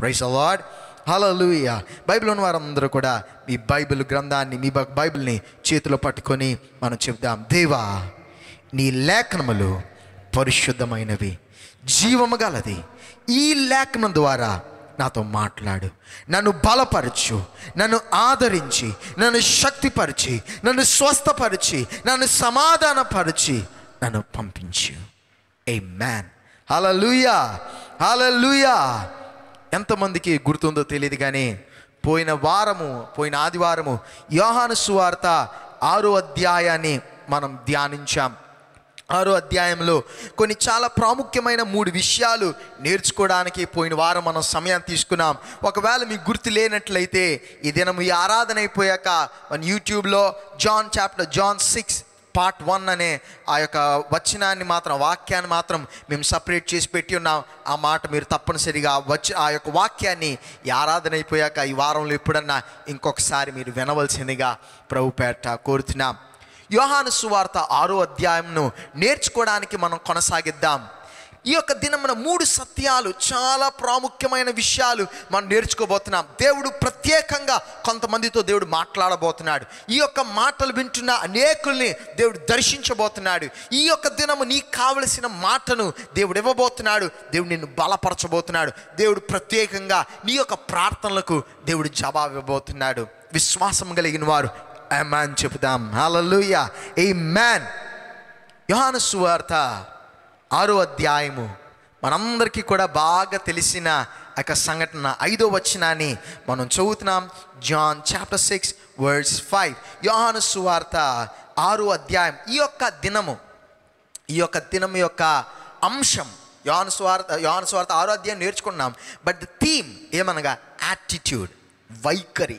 price అలాడ్ హలలుయ Bible ఉన్న వారందరూ కూడా మీ బైబిల్ గ్రంథాన్ని మీ బ- బైబిల్ని చేతిలో పట్టుకొని మనం చెప్దాం దేవా నీ లేఖనములు పరిశుద్ధమైనవి జీవము గలది ఈ లేఖనం ద్వారా నాతో మాట్లాడు నన్ను బలపరచు నన్ను ఆదరించి నన్ను శక్తిపరిచి నన్ను స్వస్థపరిచి నన్ను సమాధానపరిచి నన్ను పంపించు ఏ మ్యాన్ హలలుయా హలలుయా ఎంతమందికి గుర్తుందో తెలియదు కానీ పోయిన వారము పోయిన ఆదివారము యోహాను సువార్త ఆరో అధ్యాయాన్ని మనం ధ్యానించాం ఆరో అధ్యాయంలో కొన్ని చాలా ప్రాముఖ్యమైన మూడు విషయాలు నేర్చుకోవడానికి పోయిన వారం మనం సమయం తీసుకున్నాం ఒకవేళ మీకు గుర్తు లేనట్లయితే ఈ దినం ఈ ఆరాధన అయిపోయాక మన యూట్యూబ్లో John chapter John six part one అనే ఆ యొక్క వచనాన్ని మాత్రం వాక్యాన్ని మాత్రం మేము సపరేట్ చేసి పెట్టి ఉన్నాం ఆ మాట మీరు తప్పనిసరిగా వచ్చి ఆ యొక్క వాక్యాన్ని ఈ ఆరాధన అయిపోయాక ఈ వారంలో ఎప్పుడన్నా ఇంకొకసారి మీరు వినవలసిందిగా ప్రభుపేట కోరుతున్నాం యోహాను సువార్త ఆరో అధ్యాయంను నేర్చుకోవడానికి మనం కొనసాగిద్దాం ఈ యొక్క దినమున మూడు సత్యాలు చాలా ప్రాముఖ్యమైన విషయాలు మనం నేర్చుకోబోతున్నాం దేవుడు ప్రత్యేకంగా కొంతమందితో దేవుడు మాట్లాడబోతున్నాడు ఈ యొక్క మాటలు వింటున్న అనేకుల్ని దేవుడు దర్శించబోతున్నాడు ఈ యొక్క దినము నీకు కావలసిన మాటను దేవుడు ఇవ్వబోతున్నాడు దేవుడు నిన్ను బలపరచబోతున్నాడు దేవుడు ప్రత్యేకంగా నీ యొక్క ప్రార్థనలకు దేవుడు జవాబు ఇవ్వబోతున్నాడు విశ్వాసం కలిగిన వారు మ్యాన్ చెబుదాం హల్లెలూయా ఏ మ్యాన్ యోహాను సువార్త ఆరో అధ్యాయము మనందరికీ కూడా బాగా తెలిసిన ఆ యొక్క సంఘటన ఐదో వచనాన్ని మనం చదువుతున్నాం John chapter six words five Yohanu సువార్త ఆరో అధ్యాయం ఈ యొక్క దినము ఈ యొక్క దినం యొక్క అంశం యోహాను స్వార్థ యోహాను స్వార్థ ఆరో అధ్యాయం నేర్చుకున్నాం బట్ ద థీమ్ ఏమనగా యాటిట్యూడ్ వైఖరి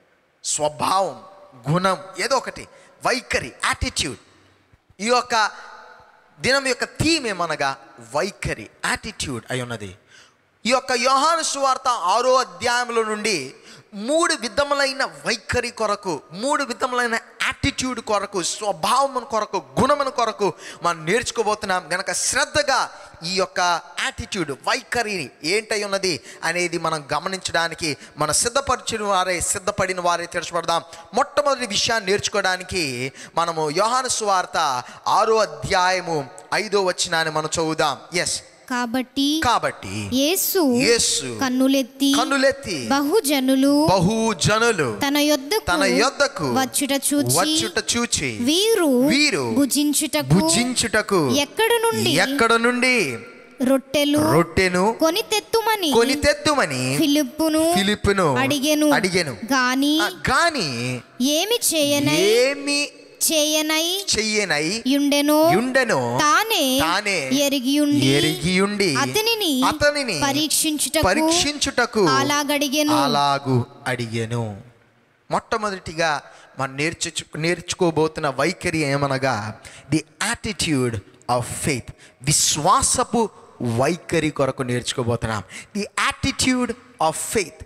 స్వభావం గుణం ఏదో ఒకటి వైఖరి యాటిట్యూడ్ ఈ యొక్క దినం యొక్క థీమ్ ఏమనగా వైఖరి యాటిట్యూడ్ అయి ఉన్నది ఈ యొక్క యోహాను సువార్త ఆరో అధ్యాయంలో నుండి మూడు విధములైన వైఖరి కొరకు మూడు విధములైన యాటిట్యూడ్ కొరకు స్వభావం కొరకు గుణమున కొరకు మనం నేర్చుకోబోతున్నాం గనక శ్రద్ధగా ఈ యొక్క యాటిట్యూడ్ వైఖరి ఏంటై ఉన్నది అనేది మనం గమనించడానికి మన సిద్ధపరిచిన వారే సిద్ధపడిన వారే తెరచబడదాం మొట్టమొదటి విషయాన్ని నేర్చుకోవడానికి మనము యోహాను సువార్త ఆరో అధ్యాయము ఐదో వచ్చినాన్ని మనం చదువుదాం ఎస్ కాబట్టి కాబట్టి యేసు యేసు కన్నులెత్తి కన్నులెత్తి బహుజనులు బహుజనులు తన యొద్దకు తన యొద్దకు వచ్చుట చూచి వచ్చుట చూచి వీరు వీరు భుజించుటకు భుజించుటకు ఎక్కడ నుండి ఎక్కడ నుండి రొట్టెలు రొట్టెను కొని తెత్తుమని కొని తెద్దుమని ఫిలిప్పును ఫిలిప్పును అడిగెను అడిగెను గాని ఆ, గాని ఏమి చేయనై ఏమి చేయనై చెయ్యనై యుండెను ఉండెను తానే తానే ఎరిగి ఉండి ఎరిగి ఉండి అతనిని అతనిని పరీక్షించుటకు పరీక్షించుటకు అలాగడిగెను అలాగు అడిగెను మొట్టమొదటిగా మనం నేర్చు నేర్చుకోబోతున్న వైఖరి ఏమనగా ది యాటిట్యూడ్ ఆఫ్ ఫెయిత్ విశ్వాసపు వైఖరి కొరకు నేర్చుకోబోతున్నాం ది యాటిట్యూడ్ ఆఫ్ ఫెయిత్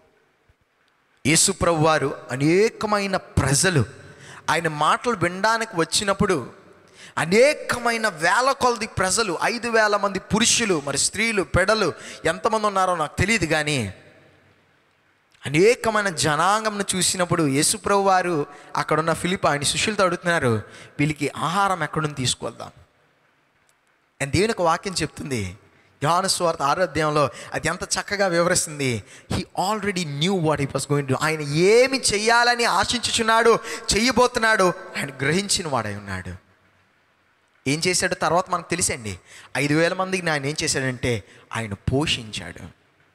యేసుప్రభు వారు అనేకమైన ప్రజలు ఆయన మాటలు వినడానికి వచ్చినప్పుడు అనేకమైన వేల కొలది ప్రజలు ఐదు వేల మంది పురుషులు మరి స్త్రీలు పెడలు ఎంతమంది ఉన్నారో నాకు తెలియదు కానీ అనేకమైన జనాంగంను చూసినప్పుడు యేసుప్రభు వారు అక్కడున్న ఫిలిప్ ఆయన శిష్యులతో అడుగుతున్నారు వీళ్ళకి ఆహారం ఎక్కడుంది తీసుకొద్దాం అండ్ దేవుని ఒక వాక్యం చెప్తుంది యోహాను స్వార్థ ఆరోగ్యంలో అది ఎంత చక్కగా వివరిస్తుంది he already knew what he was going to ఆయన ఏమి చెయ్యాలని ఆశించుచున్నాడు చెయ్యబోతున్నాడు ఆయన గ్రహించిన వాడై ఉన్నాడు ఏం చేశాడు తర్వాత మనకు తెలిసండి ఐదు వేల మందికి ఆయన ఏం చేశాడంటే ఆయన పోషించాడు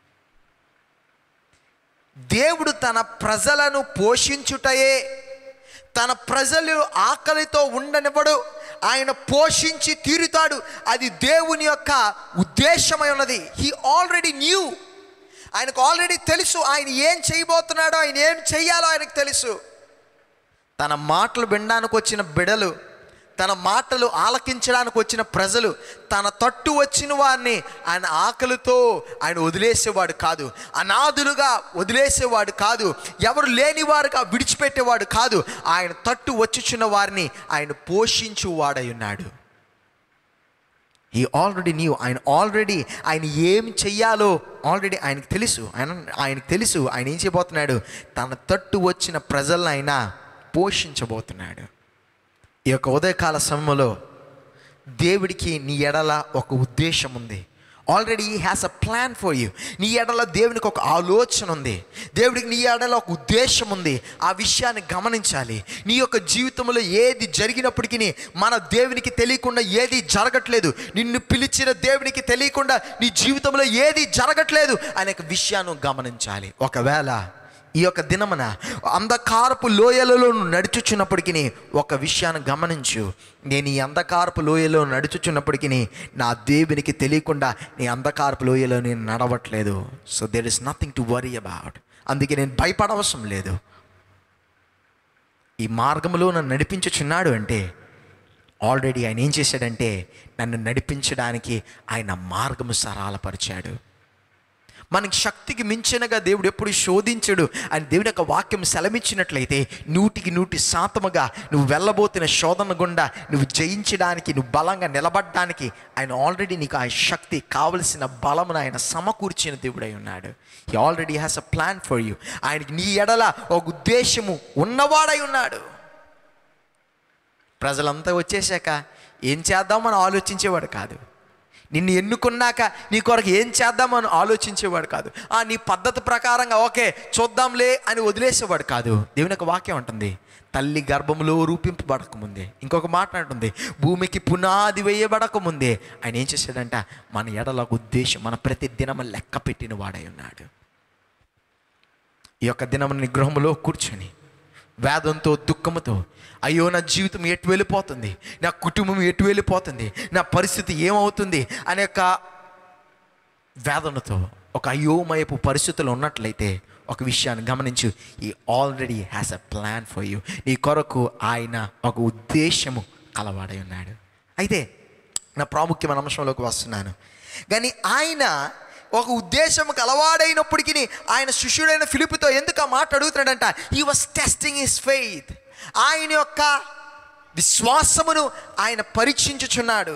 దేవుడు తన ప్రజలను పోషించుటయే తన ప్రజలు ఆకలితో ఉండనివ్వడు ఆయన పోషించి తీరుతాడు అది దేవుని యొక్క ఉద్దేశమై ఉన్నది హీ ఆల్రెడీ న్యూ ఆయనకు ఆల్రెడీ తెలుసు ఆయన ఏం చేయబోతున్నాడో ఆయన ఏం చెయ్యాలో ఆయనకు తెలుసు తన మాటలు వినడానికి వచ్చిన బిడలు తన మాటలు ఆలకించడానికి వచ్చిన ప్రజలు తన తట్టు వచ్చిన వారిని ఆయన ఆకలితో ఆయన వదిలేసేవాడు కాదు అనాథులుగా వదిలేసేవాడు కాదు ఎవరు లేనివారుగా విడిచిపెట్టేవాడు కాదు ఆయన తట్టు వచ్చుచున్న వారిని ఆయన పోషించువాడై ఉన్నాడు ఈ ఆల్రెడీ న్యూ ఆయన ఆల్రెడీ ఆయన ఏం చెయ్యాలో ఆల్రెడీ ఆయనకు తెలుసు ఆయన ఆయనకు తెలుసు ఆయన ఏం చేయబోతున్నాడు తన తట్టు వచ్చిన ప్రజలను ఆయన పోషించబోతున్నాడు ఈ యొక్క ఉదయకాల సమయంలో దేవుడికి నీ ఎడల ఒక ఉద్దేశం ఉంది already has a plan for you నీ ఎడల దేవునికి ఒక ఆలోచన ఉంది దేవుడికి నీ ఎడల ఒక ఉద్దేశం ఉంది ఆ విషయాన్ని గమనించాలి నీ యొక్క జీవితంలో ఏది జరిగినప్పటికీ మన దేవునికి తెలియకుండా ఏది జరగట్లేదు నిన్ను పిలిచిన దేవునికి తెలియకుండా నీ జీవితంలో ఏది జరగట్లేదు అనే ఒక విషయాన్ని గమనించాలి ఒకవేళ ఈ యొక్క దినమున అంధకారపు లోయలలో నువ్వు నడుచుచున్నప్పటికీ ఒక విషయాన్ని గమనించు నేను ఈ అంధకారపు లోయలో నడుచుచున్నప్పటికీ నా దేవునికి తెలియకుండా నీ అంధకారపు లోయలో నేను నడవట్లేదు so there is nothing to worry about అందుకే నేను భయపడవసరం లేదు ఈ మార్గంలో నన్ను నడిపించుచున్నాడు అంటే ఆల్రెడీ ఆయన ఏం చేశాడంటే నన్ను నడిపించడానికి ఆయన మార్గము సరళపరిచాడు మనకి శక్తికి మించినగా దేవుడు ఎప్పుడు శోధించడు అని దేవుడి యొక్క వాక్యం సెలవిచ్చినట్లయితే నూటికి నూటి శాతముగా నువ్వు వెళ్ళబోతున్న శోధన గుండా నువ్వు జయించడానికి నువ్వు బలంగా నిలబడడానికి ఆయన ఆల్రెడీ నీకు ఆ శక్తి కావలసిన బలమును ఆయన సమకూర్చిన దేవుడై ఉన్నాడు he already has a plan for you ఆయనకి నీ ఎడల ఒక ఉద్దేశము ఉన్నవాడై ఉన్నాడు ప్రజలంతా వచ్చేసాక ఏం చేద్దామని ఆలోచించేవాడు కాదు నిన్ను ఎన్నుకున్నాక నీ కొరకు ఏం చేద్దామని ఆలోచించేవాడు కాదు ఆ నీ పద్ధతి ప్రకారంగా ఓకే చూద్దాంలే అని వదిలేసేవాడు కాదు దేవుని యొక్క వాక్యం ఉంటుంది తల్లి గర్భంలో రూపింపబడక ముందే ఇంకొక మాట అంటుంది భూమికి పునాది వేయబడక ముందే ఆయన ఏం చేశాడంట మన ఎడల ఒక ఉద్దేశం మన ప్రతి దినం లెక్క పెట్టిన వాడై ఉన్నాడు ఈ యొక్క దినం నీ గృహంలో కూర్చొని వేదంతో దుఃఖముతో అయ్యో నా జీవితం ఎటు వెళ్ళిపోతుంది నా కుటుంబం ఎటు వెళ్ళిపోతుంది నా పరిస్థితి ఏమవుతుంది అనే యొక్క వేదనతో ఒక అయోమయపు పరిస్థితులు ఉన్నట్లయితే ఒక విషయాన్ని గమనించు ఈ already has a plan for you నీ కొరకు ఆయన ఒక ఉద్దేశము కలవాడై ఉన్నాడు అయితే నా ప్రాముఖ్యమైన అంశంలోకి వస్తున్నాను కానీ ఆయన ఒక ఉద్దేశం కలవాడైనప్పటికీ ఆయన శిష్యుడైన ఫిలిపితో ఎందుకు ఆ మాట అడుగుతున్నాడంట ఈ వాస్ టెస్టింగ్ హిస్ ఫెయిత్ ఆయన యొక్క విశ్వాసమును ఆయన పరీక్షించుచున్నాడు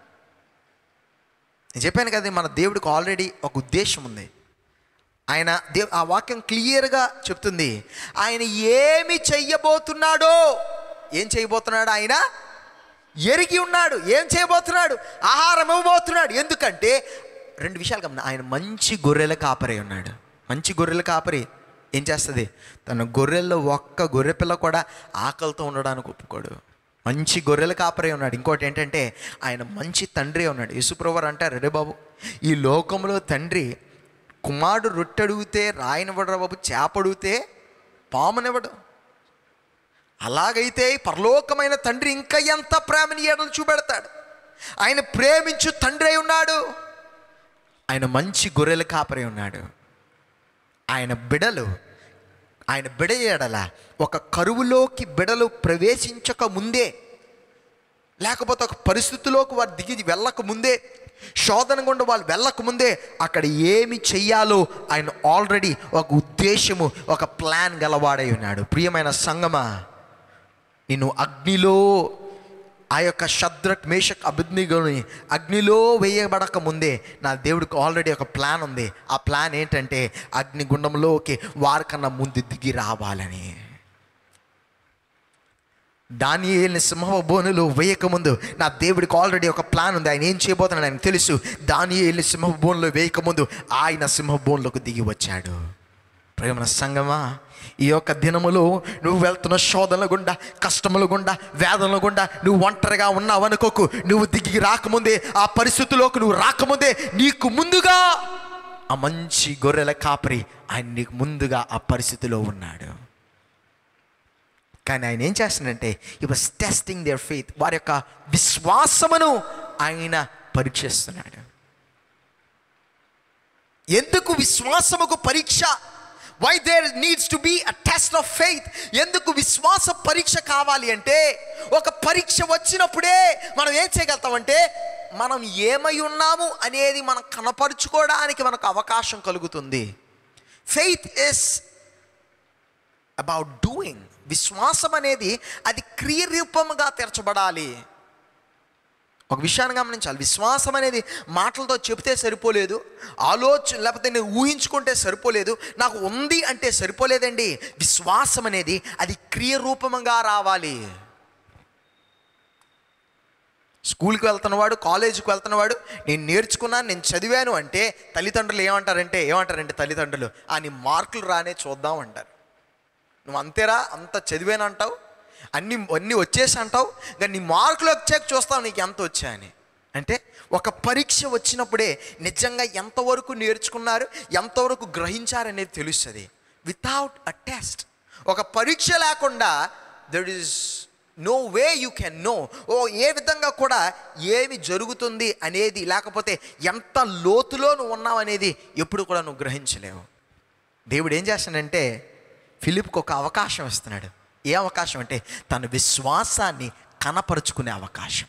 నేను చెప్పాను కదా మన దేవుడికి ఆల్రెడీ ఒక ఉద్దేశం ఉంది ఆయన దేవ్ ఆ వాక్యం క్లియర్గా చెప్తుంది ఆయన ఏమి చెయ్యబోతున్నాడో ఏం చేయబోతున్నాడు ఆయన ఎరిగి ఉన్నాడు ఏం చేయబోతున్నాడు ఆహారం ఇవ్వబోతున్నాడు ఎందుకంటే రెండు విషయాలు గమన ఆయన మంచి గొర్రెల కాపరి ఉన్నాడు మంచి గొర్రెల కాపరి ఏం చేస్తుంది తన గొర్రెల్లో ఒక్క గొర్రె పిల్ల కూడా ఆకలితో ఉండడానికి ఒప్పుకోడు మంచి గొర్రెల కాపరి ఉన్నాడు ఇంకోటి ఏంటంటే ఆయన మంచి తండ్రి ఉన్నాడు యేసుప్రవర్ అంటారు రే బాబు ఈ లోకంలో తండ్రి కుమారుడు రొట్టెడిగితే రాయనివ్వడు బాబు చేప అడిగితే పామునివ్వడు అలాగైతే ఈ పరలోకమైన తండ్రి ఇంకా ఎంత ప్రేమని ఏడలు చూపెడతాడు ఆయన ప్రేమించు తండ్రి అయి ఉన్నాడు ఆయన మంచి గొర్రెల కాపరి ఉన్నాడు ఆయన బిడలు ఆయన బిడ ఎడల ఒక కరువులోకి బిడలు ప్రవేశించక ముందే లేకపోతే ఒక పరిస్థితిలోకి వారు దిగి వెళ్ళక ముందే శోధన గుండా వాళ్ళు వెళ్ళక ముందే అక్కడ ఏమి చెయ్యాలో ఆయన ఆల్రెడీ ఒక ఉద్దేశము ఒక ప్లాన్ గలవాడై ఉన్నాడు ప్రియమైన సంగమా నిన్ను అగ్నిలో ఆ యొక్క శద్రక్ మేషక్ అభిజ్ఞని అగ్నిలో వేయబడక ముందే నా దేవుడికి ఆల్రెడీ ఒక ప్లాన్ ఉంది ఆ ప్లాన్ ఏంటంటే అగ్నిగుండంలోకి వారికన్నా ముందు దిగి రావాలని దానియేల్ని సింహ బోనులో వేయకముందు నా దేవుడికి ఆల్రెడీ ఒక ప్లాన్ ఉంది ఆయన ఏం చేయబోతున్నాడు ఆయన తెలుసు దానియేల్ని సింహ బోన్లో వేయకముందు ఆయన సింహ బోన్లోకి దిగి వచ్చాడు ప్రేమ సంగమా ఈ యొక్క దినములో నువ్వు వెళ్తున్న శోధనల గుండా కష్టముల గుండా వేదనల గుండా నువ్వు ఒంటరిగా ఉన్నావు అనుకోకు నువ్వు దిగి రాకముందే ఆ పరిస్థితిలోకి నువ్వు రాకముందే నీకు ముందుగా ఆ మంచి గొర్రెల కాపరి ఆయన నీకు ముందుగా ఆ పరిస్థితిలో ఉన్నాడు కానీ ఆయన ఏం చేస్తున్నాడంటే ఈ వాస్ టెస్టింగ్ దేర్ ఫెయిత్ వారి యొక్క విశ్వాసమును ఆయన పరీక్షిస్తున్నాడు ఎందుకు విశ్వాసముకు పరీక్ష why there needs to be a test of faith ఎందుకు విశ్వాస పరీక్ష కావాలి అంటే ఒక పరీక్ష వచ్చినప్పుడే మనం ఏం చేయగలుగుతామంటే మనం ఏమై ఉన్నాము అనేది మనం కనపరుచుకోవడానికి మనకు అవకాశం కలుగుతుంది ఫెయిత్ ఇస్ అబౌట్ డూయింగ్ విశ్వాసం అనేది అది క్రియరూపముగా తెరచబడాలి ఒక విషయాన్ని గమనించాలి విశ్వాసం అనేది మాటలతో చెబితే సరిపోలేదు ఆలోచన లేకపోతే నేను ఊహించుకుంటే సరిపోలేదు నాకు ఉంది అంటే సరిపోలేదండి విశ్వాసం అనేది అది క్రియ రూపంగా రావాలి స్కూల్కి వెళ్తున్నవాడు కాలేజీకి వెళ్తున్నవాడు నేను నేర్చుకున్నాను నేను చదివాను అంటే తల్లిదండ్రులు ఏమంటారంటే ఏమంటారంటే తల్లిదండ్రులు ఆ నీ మార్కులు రానే చూద్దాం అంటారు నువ్వు అంతేరా అంత చదివాను అంటావు అన్ని అన్నీ వచ్చేసి అంటావు కానీ నీ మార్కులు వచ్చాక చూస్తావు నీకు ఎంత వచ్చాయని అంటే ఒక పరీక్ష వచ్చినప్పుడే నిజంగా ఎంతవరకు నేర్చుకున్నారు ఎంతవరకు గ్రహించారనేది తెలుస్తుంది వితౌట్ అ టెస్ట్ ఒక పరీక్ష లేకుండా that is no way you can no ఓ ఏ విధంగా కూడా ఏమి జరుగుతుంది అనేది లేకపోతే ఎంత లోతులో నువ్వు ఉన్నావు అనేది ఎప్పుడు కూడా నువ్వు గ్రహించలేవు దేవుడు ఏం చేస్తాడంటే ఫిలిప్కి ఒక అవకాశం ఇస్తున్నాడు ఏ అవకాశం అంటే తన విశ్వాసాన్ని కనపరుచుకునే అవకాశం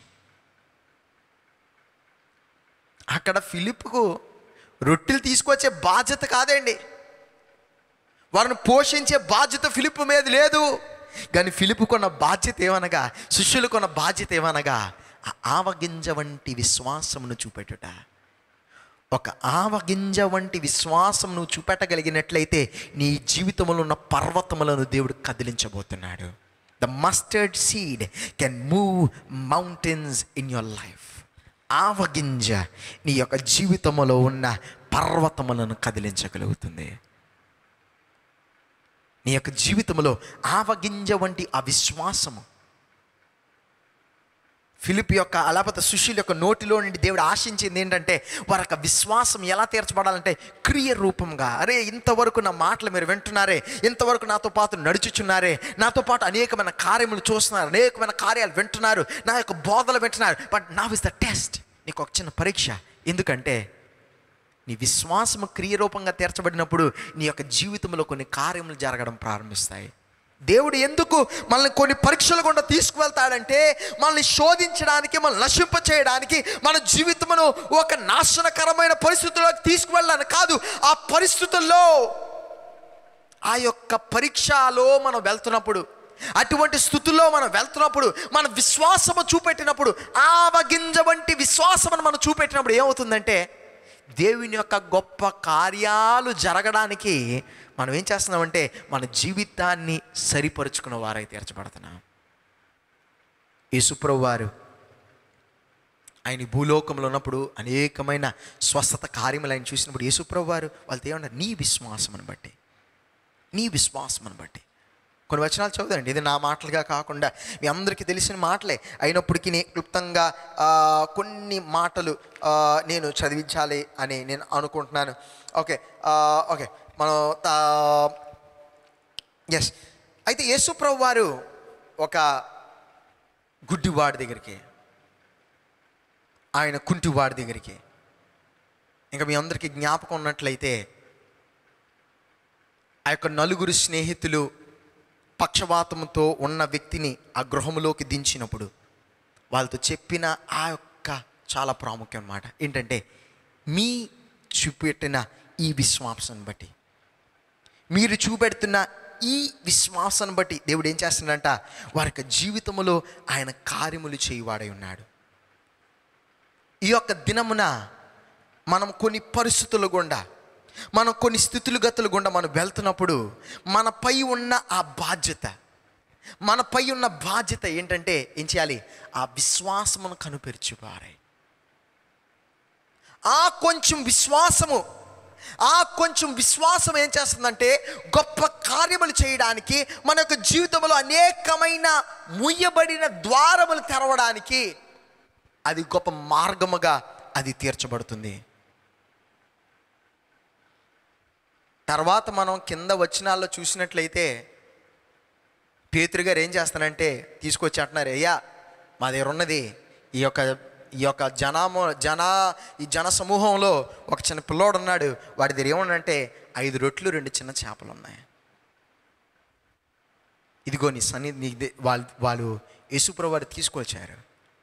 అక్కడ ఫిలిప్కు రొట్టెలు తీసుకొచ్చే బాధ్యత కాదండి వారిని పోషించే బాధ్యత ఫిలిప్ మీద లేదు కానీ ఫిలిపుకున్న బాధ్యత ఏమనగా శిష్యులకున్న బాధ్యత ఏమనగా ఆ ఆవగింజ వంటి విశ్వాసమును చూపెట్టుట ఒక ఆవగింజ వంటి విశ్వాసం నువ్వు చూపెట్టగలిగినట్లయితే నీ జీవితంలో ఉన్న పర్వతములను దేవుడు కదిలించబోతున్నాడు the mustard seed can move mountains in your life ఆవగింజ నీ యొక్క జీవితంలో ఉన్న పర్వతములను కదిలించగలుగుతుంది నీ యొక్క జీవితంలో ఆవగింజ వంటి ఆ విశ్వాసము ఫిలిప్ యొక్క అలాపత సుశీల్ యొక్క నోటిలో నుండి దేవుడు ఆశించింది ఏంటంటే వారి యొక్క విశ్వాసం ఎలా తీర్చబడాలంటే క్రియ రూపంగా అరే ఇంతవరకు నా మాటలు మీరు వింటున్నారే ఇంతవరకు నాతో పాటు నడుచుచున్నారే నాతో పాటు అనేకమైన కార్యములు చూస్తున్నారు అనేకమైన కార్యాలు వింటున్నారు నా యొక్క బోధలు వింటున్నారు బట్ నా ఇస్ ద టెస్ట్ నీకు ఒక చిన్న పరీక్ష ఎందుకంటే నీ విశ్వాసము క్రియరూపంగా తీర్చబడినప్పుడు నీ యొక్క జీవితంలో కొన్ని కార్యములు జరగడం ప్రారంభిస్తాయి దేవుడు ఎందుకు మనల్ని కొన్ని పరీక్షల గుండా తీసుకువెళ్తాడంటే మనల్ని శోధించడానికి మనల్ని నశింప చేయడానికి మన జీవితమును ఒక నాశనకరమైన పరిస్థితుల్లోకి తీసుకువెళ్ళాలని కాదు ఆ పరిస్థితుల్లో ఆ యొక్క పరీక్షలో మనం వెళ్తున్నప్పుడు అటువంటి స్థుతుల్లో మనం వెళ్తున్నప్పుడు మన విశ్వాసము చూపెట్టినప్పుడు ఆవగింజ వంటి విశ్వాసమును మనం చూపెట్టినప్పుడు ఏమవుతుందంటే దేవుని యొక్క గొప్ప కార్యాలు జరగడానికి మనం ఏం చేస్తున్నామంటే మన జీవితాన్ని సరిపరుచుకున్న వారై తీర్చబడుతున్నాం యేసుప్రభు వారు ఆయన ఈ భూలోకంలో ఉన్నప్పుడు అనేకమైన స్వస్థత కార్యములు ఆయన చూసినప్పుడు యేసుప్రభు వారు వాళ్ళతో ఏమన్నారు నీ విశ్వాసమును బట్టి నీ విశ్వాసమును బట్టి కొన్ని వచనాలు చదువుదండి ఇది నా మాటలుగా కాకుండా మీ అందరికీ తెలిసిన మాటలే అయినప్పటికీ నే- క్లుప్తంగా ఆ, కొన్ని మాటలు ఆ, నేను చదివించాలి అని నేను అనుకుంటున్నాను ఓకే ఆ, ఓకే మనం ఎస్ అయితే యేసుప్రభు వారు ఒక గుడ్డివాడి దగ్గరికి ఆయన కుంటివాడి దగ్గరికి ఇంకా మీ అందరికీ జ్ఞాపకం ఉన్నట్లయితే ఆ యొక్క నలుగురు స్నేహితులు పక్షవాతంతో ఉన్న వ్యక్తిని ఆ గృహంలోకి దించినప్పుడు వాళ్ళతో చెప్పిన ఆ యొక్క చాలా ప్రాముఖ్యం అన్నమాట ఏంటంటే మీ చూపెట్టిన ఈ విశ్వాసం బట్టి మీరు చూపెడుతున్న ఈ విశ్వాసం బట్టి దేవుడు ఏం చేస్తున్నాడంట వారి యొక్క జీవితంలో ఆయన కార్యములు చేయువాడై ఉన్నాడు ఈ యొక్క దినమున మనం కొన్ని పరిస్థితుల గుండా మనం కొన్ని స్థితులు గతులు గుండా మనం వెళ్తున్నప్పుడు మనపై ఉన్న ఆ బాధ్యత మనపై ఉన్న బాధ్యత ఏంటంటే ఏం చేయాలి ఆ విశ్వాసమును కనుపెరుచువారాయి ఆ కొంచెం విశ్వాసము ఆ కొంచెం విశ్వాసం ఏం చేస్తుందంటే గొప్ప కార్యములు చేయడానికి మన యొక్క జీవితంలో అనేకమైన ముయ్యబడిన ద్వారములు తెరవడానికి అది గొప్ప మార్గముగా అది తీర్చబడుతుంది తర్వాత మనం కింద వచనాల్లో చూసినట్లయితే పేతురు గారు ఏం చేస్తానంటే తీసుకొచ్చి అంటున్నారు అయ్యా మా దగ్గర ఉన్నది ఈ యొక్క ఈ యొక్క జనాము జన ఈ జన సమూహంలో ఒక చిన్న పిల్లోడు ఉన్నాడు వాడి దగ్గర ఏమన్నంటే ఐదు రొట్లు రెండు చిన్న చేపలు ఉన్నాయి ఇదిగో నీ సన్ని నీ దే- వాళ్ళు వాళ్ళు యేసుప్రభు వారు తీసుకొచ్చారు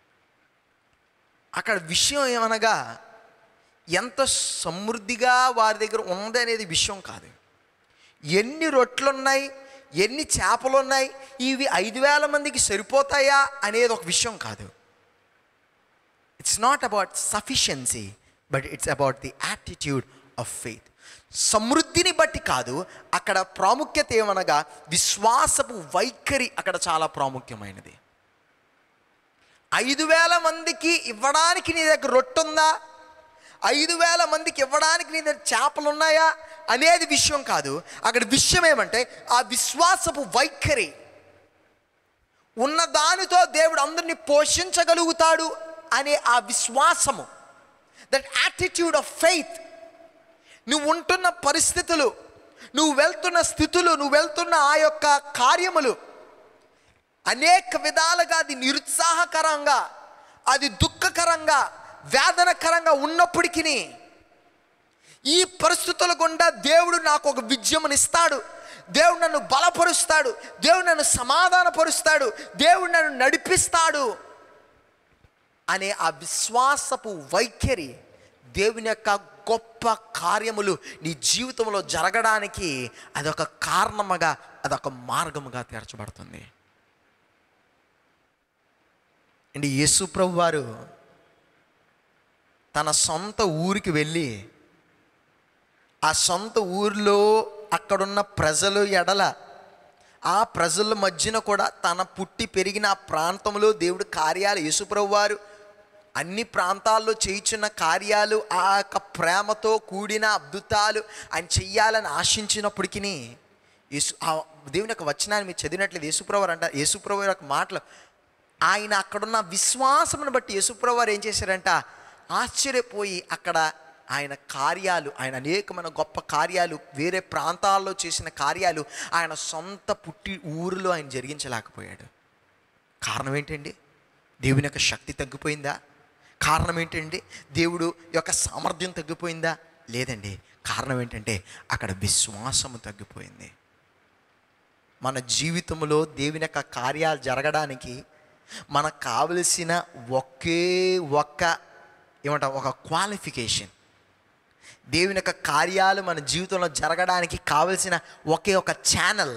అక్కడ విషయం ఏమనగా ఎంత సమృద్ధిగా వారి దగ్గర ఉంది అనేది విషయం కాదు ఎన్ని రొట్లు ఉన్నాయి ఎన్ని చేపలు ఉన్నాయి ఇవి ఐదు వేల మందికి సరిపోతాయా అనేది ఒక విషయం కాదు it's not about sufficiency but it's about the attitude of faith సమృద్ధిని బట్టి కాదు అక్కడ ప్రాముఖ్యత ఏమనగా విశ్వాసపు వైఖరి అక్కడ చాలా ప్రాముఖ్యమైనది ఐదు వేల మందికి ఇవ్వడానికి నీ దగ్గర రొట్టె ఉందా ఐదు వేల మందికి ఇవ్వడానికి నీ దగ్గర చేపలు ఉన్నాయా అనేది విషయం కాదు అక్కడ విషయం ఏమంటే ఆ విశ్వాసపు వైఖరి ఉన్న దానితో దేవుడు అందరిని పోషించగలుగుతాడు అనే ఆ విశ్వాసము దట్ యాటిట్యూడ్ ఆఫ్ ఫెయిత్ నువ్వు ఉంటున్న పరిస్థితులు నువ్వు వెళ్తున్న స్థితులు నువ్వు వెళ్తున్న ఆ యొక్క కార్యములు అనేక విధాలుగా అది నిరుత్సాహకరంగా అది దుఃఖకరంగా వేదనకరంగా ఉన్నప్పటికీ ఈ పరిస్థితుల గుండా దేవుడు నాకు ఒక విజయమునిస్తాడు దేవుడు నన్ను బలపరుస్తాడు దేవుడు నన్ను సమాధానపరుస్తాడు దేవుడు నన్ను నడిపిస్తాడు అనే ఆ విశ్వాసపు వైఖరి దేవుని యొక్క గొప్ప కార్యములు నీ జీవితంలో జరగడానికి అదొక కారణముగా అదొక మార్గముగా తీర్చబడుతుంది అండి యేసు ప్రభు వారు తన సొంత ఊరికి వెళ్ళి ఆ సొంత ఊరిలో అక్కడున్న ప్రజలు ఎడల ఆ ప్రజల మధ్యన కూడా తన పుట్టి పెరిగిన ఆ ప్రాంతంలో దేవుడు కార్యాలు యేసుప్రభు వారు అన్ని ప్రాంతాల్లో చేయుచున్న కార్యాలు ఆ యొక్క ప్రేమతో కూడిన అద్భుతాలు ఆయన చెయ్యాలని ఆశించినప్పటికీ యేసు ఆ దేవుని యొక్క వచనాన్ని మీరు చదివినట్లేదు యేసుప్రభు వారు అంటారు యేసుప్రభు వారి యొక్క మాటలు ఆయన అక్కడున్న విశ్వాసమును బట్టి యేసుప్రభు వారు ఏం చేశారంట ఆశ్చర్యపోయి అక్కడ ఆయన కార్యాలు ఆయన అనేకమైన గొప్ప కార్యాలు వేరే ప్రాంతాల్లో చేసిన కార్యాలు ఆయన సొంత పుట్టి ఊరిలో ఆయన జరిగించలేకపోయాడు కారణం ఏంటండి దేవుని యొక్క శక్తి తగ్గిపోయిందా కారణం ఏంటండి దేవుడు యొక్క సామర్థ్యం తగ్గిపోయిందా లేదండి కారణం ఏంటంటే అక్కడ విశ్వాసము తగ్గిపోయింది మన జీవితంలో దేవుని యొక్క కార్యాలు జరగడానికి మనకు కావలసిన ఒకే ఒక్క ఏమంటాం ఒక క్వాలిఫికేషన్ దేవుని యొక్క కార్యాలు మన జీవితంలో జరగడానికి కావలసిన ఒకే ఒక ఛానల్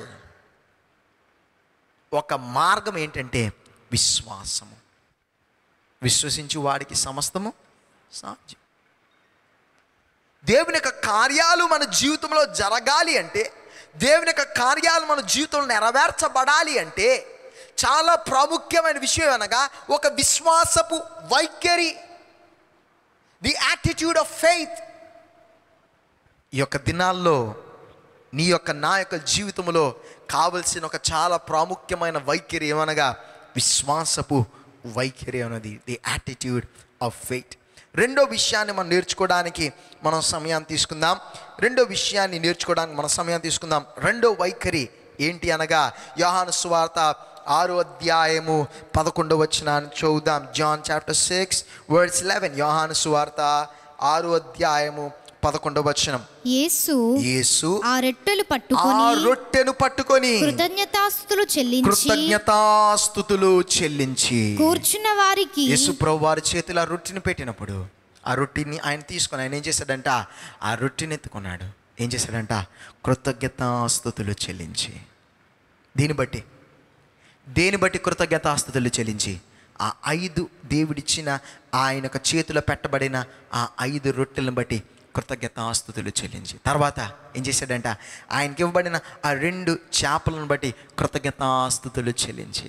ఒక మార్గం ఏంటంటే విశ్వాసము విశ్వసించి వాడికి సమస్తము సాధ్యం దేవుని యొక్క కార్యాలు మన జీవితంలో జరగాలి అంటే దేవుని యొక్క కార్యాలు మన జీవితంలో నెరవేర్చబడాలి అంటే చాలా ప్రాముఖ్యమైన విషయం అనగా ఒక విశ్వాసపు వైఖరి ది యాటిట్యూడ్ ఆఫ్ ఫెయిత్ ఈ యొక్క దినాల్లో నీ యొక్క నా యొక్క జీవితంలో కావలసిన ఒక చాలా ప్రాముఖ్యమైన వైఖరి ఏమనగా విశ్వాసపు వైఖరి అన్నది ది యాటిట్యూడ్ ఆఫ్ ఫెయిత్ రెండో విషయాన్ని మనం నేర్చుకోవడానికి మనం సమయాన్ని తీసుకుందాం రెండో విషయాన్ని నేర్చుకోవడానికి మనం సమయాన్ని తీసుకుందాం రెండో వైఖరి ఏంటి అనగా యోహాను సువార్త ఆరో అధ్యాయము పదకొండవ వచనాన్ని చూద్దాం John chapter six words eleven Yohanu సువార్త ఆరో అధ్యాయము పదకొండవ వచనం యేసు యేసు ఆ రెట్టెలు ఆ పట్టుకొని రొట్టెను పట్టుకొని కృతజ్ఞతాస్తుతులు చెల్లించి కృతజ్ఞతాస్థుతులు చెల్లించి కూర్చున్న వారికి యేసు ప్రభు వారి చేతిలో ఆ రొట్టెని పెట్టినప్పుడు ఆ రొట్టెని ఆయన తీసుకొని ఆయన ఏం చేశాడంట ఆ రొట్టెని ఎత్తుకున్నాడు ఏం చేశాడంట కృతజ్ఞతాస్థుతులు చెల్లించి దీన్ని బట్టి దేని బట్టి కృతజ్ఞతాస్థుతులు చెల్లించి ఆ ఐదు దేవుడిచ్చిన ఆయన యొక్క చేతిలో పెట్టబడిన ఆ ఐదు రొట్టెలను బట్టి కృతజ్ఞతాస్థుతులు చెల్లించి తర్వాత ఏం చేశాడంట ఆయనకి ఇవ్వబడిన ఆ రెండు చేపలను బట్టి కృతజ్ఞతాస్థుతులు చెల్లించి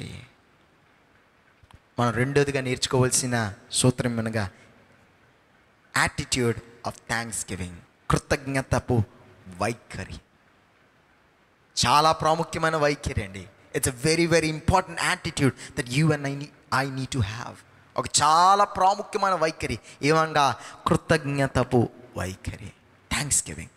మనం రెండోదిగా నేర్చుకోవాల్సిన సూత్రం అనగా యాటిట్యూడ్ ఆఫ్ థ్యాంక్స్ గివింగ్ కృతజ్ఞతపు వైఖరి చాలా ప్రాముఖ్యమైన వైఖరి అండి it's a very very important attitude that you and I I need to have ఒక చాలా ప్రాముఖ్యమైన వైఖరి ఏమనగా కృతజ్ఞతపు వైఖరి థ్యాంక్స్ గివింగ్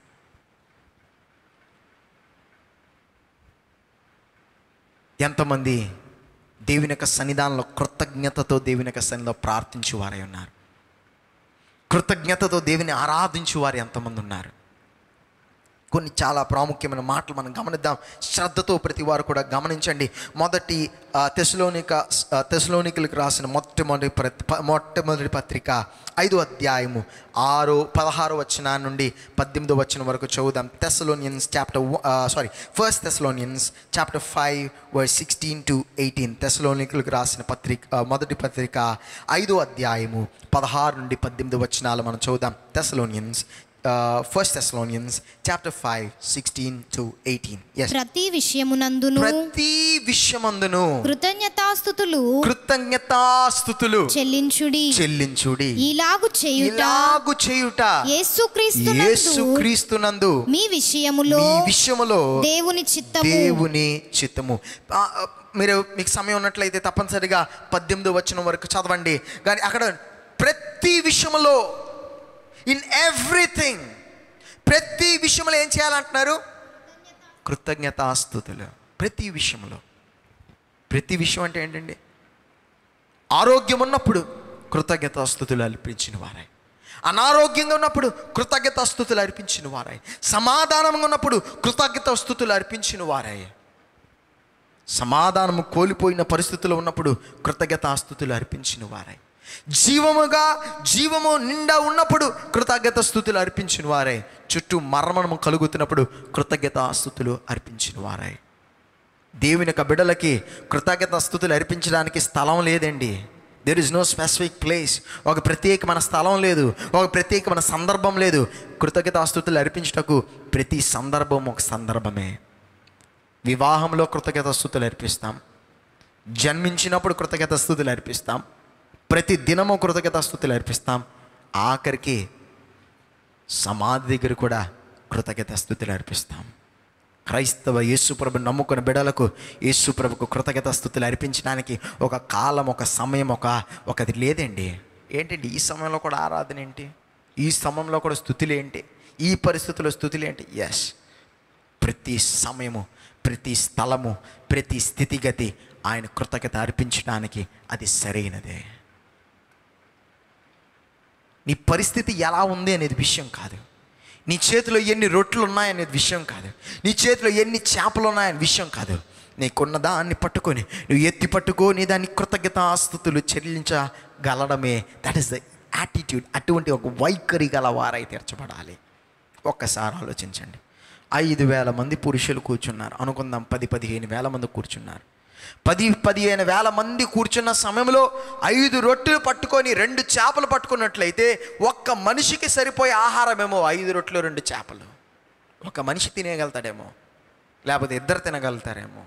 ఎంతమంది దేవుని యొక్క సన్నిధానంలో కృతజ్ఞతతో దేవుని యొక్క సన్నిధిలో ప్రార్థించు వారై ఉన్నారు కృతజ్ఞతతో దేవుని ఆరాధించు వారు ఎంతమంది ఉన్నారు కొన్ని చాలా ప్రాముఖ్యమైన మాటలు మనం గమనిద్దాం శ్రద్ధతో ప్రతి వారు కూడా గమనించండి మొదటి ఆ, తెసలోనిక ఆ, తెసలోనికలకు రాసిన మొట్టమొదటి ప్ర- ప- మొట్టమొదటి పత్రిక ఐదో అధ్యాయము ఆరో పదహారో వచ్చిన నుండి పద్దెనిమిదో వచ్చిన వరకు చదువుదాం Thessalonians chapter sorry first Thessalonians chapter five verse sixteen to eighteen తెసలోనికలకు రాసిన పత్రిక ఆ, మొదటి పత్రిక ఐదో అధ్యాయము పదహారు నుండి పద్దెనిమిది వచనాలు మనం చదువుదాం Thessalonians first Thessalonians chapter five sixteen to eighteen ఎస్ ప్రతి విషయమునందును ప్రతి విషయమందును కృతజ్ఞతాస్థుతులు కృతజ్ఞతాస్థుతులు చెల్లించుడి చెల్లించుడి ఇలాగు చేయుట ఇలాగు చేయుట యేసుక్రీస్తు యేసు క్రీస్తునందు మీ విషయములో మీ విషయములో దేవుని చిత్తము దేవుని చిత్తము ఆ, ఆ, మీరు మీకు సమయం ఉన్నట్లయితే తప్పనిసరిగా పద్దెనిమిది వచ్చిన వరకు చదవండి కానీ అక్కడ ప్రతి విషయంలో ఇన్ ఎవ్రీథింగ్ ప్రతి విషయంలో ఏం చేయాలంటున్నారు కృతజ్ఞతాస్థుతులు ప్రతి విషయంలో ప్రతి విషయం అంటే ఏంటండి ఆరోగ్యం ఉన్నప్పుడు కృతజ్ఞతాస్థుతులు అర్పించిన వారే అనారోగ్యంగా ఉన్నప్పుడు కృతజ్ఞతాస్థుతులు అర్పించిన వారే సమాధానంగా ఉన్నప్పుడు కృతజ్ఞతాస్థుతులు అర్పించిన వారే సమాధానము కోల్పోయిన పరిస్థితుల్లో ఉన్నప్పుడు కృతజ్ఞతాస్థుతులు అర్పించిన వారే జీవముగా జీవము నిండా ఉన్నప్పుడు కృతజ్ఞత స్థుతులు అర్పించిన వారే చుట్టూ మరణము కలుగుతున్నప్పుడు కృతజ్ఞతాస్థుతులు అర్పించిన వారే దేవుని యొక్క బిడ్డలకి కృతజ్ఞత స్థుతులు అర్పించడానికి స్థలం లేదండి there is no specific place ఒక ప్రత్యేకమైన స్థలం లేదు ఒక ప్రత్యేకమైన సందర్భం లేదు కృతజ్ఞత స్థుతులు అర్పించటకు ప్రతి సందర్భం ఒక సందర్భమే వివాహంలో కృతజ్ఞత స్థుతులు అర్పిస్తాం జన్మించినప్పుడు కృతజ్ఞత స్థుతులు అర్పిస్తాం ప్రతి దినము కృతజ్ఞత స్థుతులు అర్పిస్తాం ఆఖరికి సమాధి దగ్గర కూడా కృతజ్ఞత స్థుతులు అర్పిస్తాం క్రైస్తవ యేసుప్రభు నమ్ముకున్న బిడలకు యేసుప్రభుకు కృతజ్ఞత స్థుతులు అర్పించడానికి ఒక కాలం ఒక సమయం ఒక ఒకటి లేదండి ఏంటండి ఈ సమయంలో కూడా ఆరాధన ఏంటి ఈ సమయంలో కూడా స్థుతులు ఏంటి ఈ పరిస్థితుల్లో స్థుతులు ఏంటి ఎస్ ప్రతి సమయము ప్రతి స్థలము ప్రతి స్థితిగతి ఆయన కృతజ్ఞత అర్పించడానికి అది సరైనదే నీ పరిస్థితి ఎలా ఉంది అనేది విషయం కాదు నీ చేతిలో ఎన్ని రొట్టెలు ఉన్నాయనేది విషయం కాదు నీ చేతిలో ఎన్ని చేపలు ఉన్నాయనే విషయం కాదు నీకున్న దాన్ని పట్టుకొని నువ్వు ఎత్తి పట్టుకొని దాన్ని కృతజ్ఞతాస్తుతులు చెల్లించగలడమే దట్ ఈస్ ద యాటిట్యూడ్ అటువంటి ఒక వైఖరి గల వారై తీర్చబడాలి ఒక్కసారి ఆలోచించండి ఐదు వేల మంది పురుషులు కూర్చున్నారు అనుకుందాం పది పదిహేను వేల మంది కూర్చున్నారు పది పదిహేను వేల మంది కూర్చున్న సమయంలో ఐదు రొట్టెలు పట్టుకొని రెండు చేపలు పట్టుకున్నట్లయితే ఒక్క మనిషికి సరిపోయే ఆహారమేమో ఐదు రొట్టెలు రెండు చేపలు ఒక మనిషి తినేయగలుగుతాడేమో లేకపోతే ఇద్దరు తినగలుగుతారేమో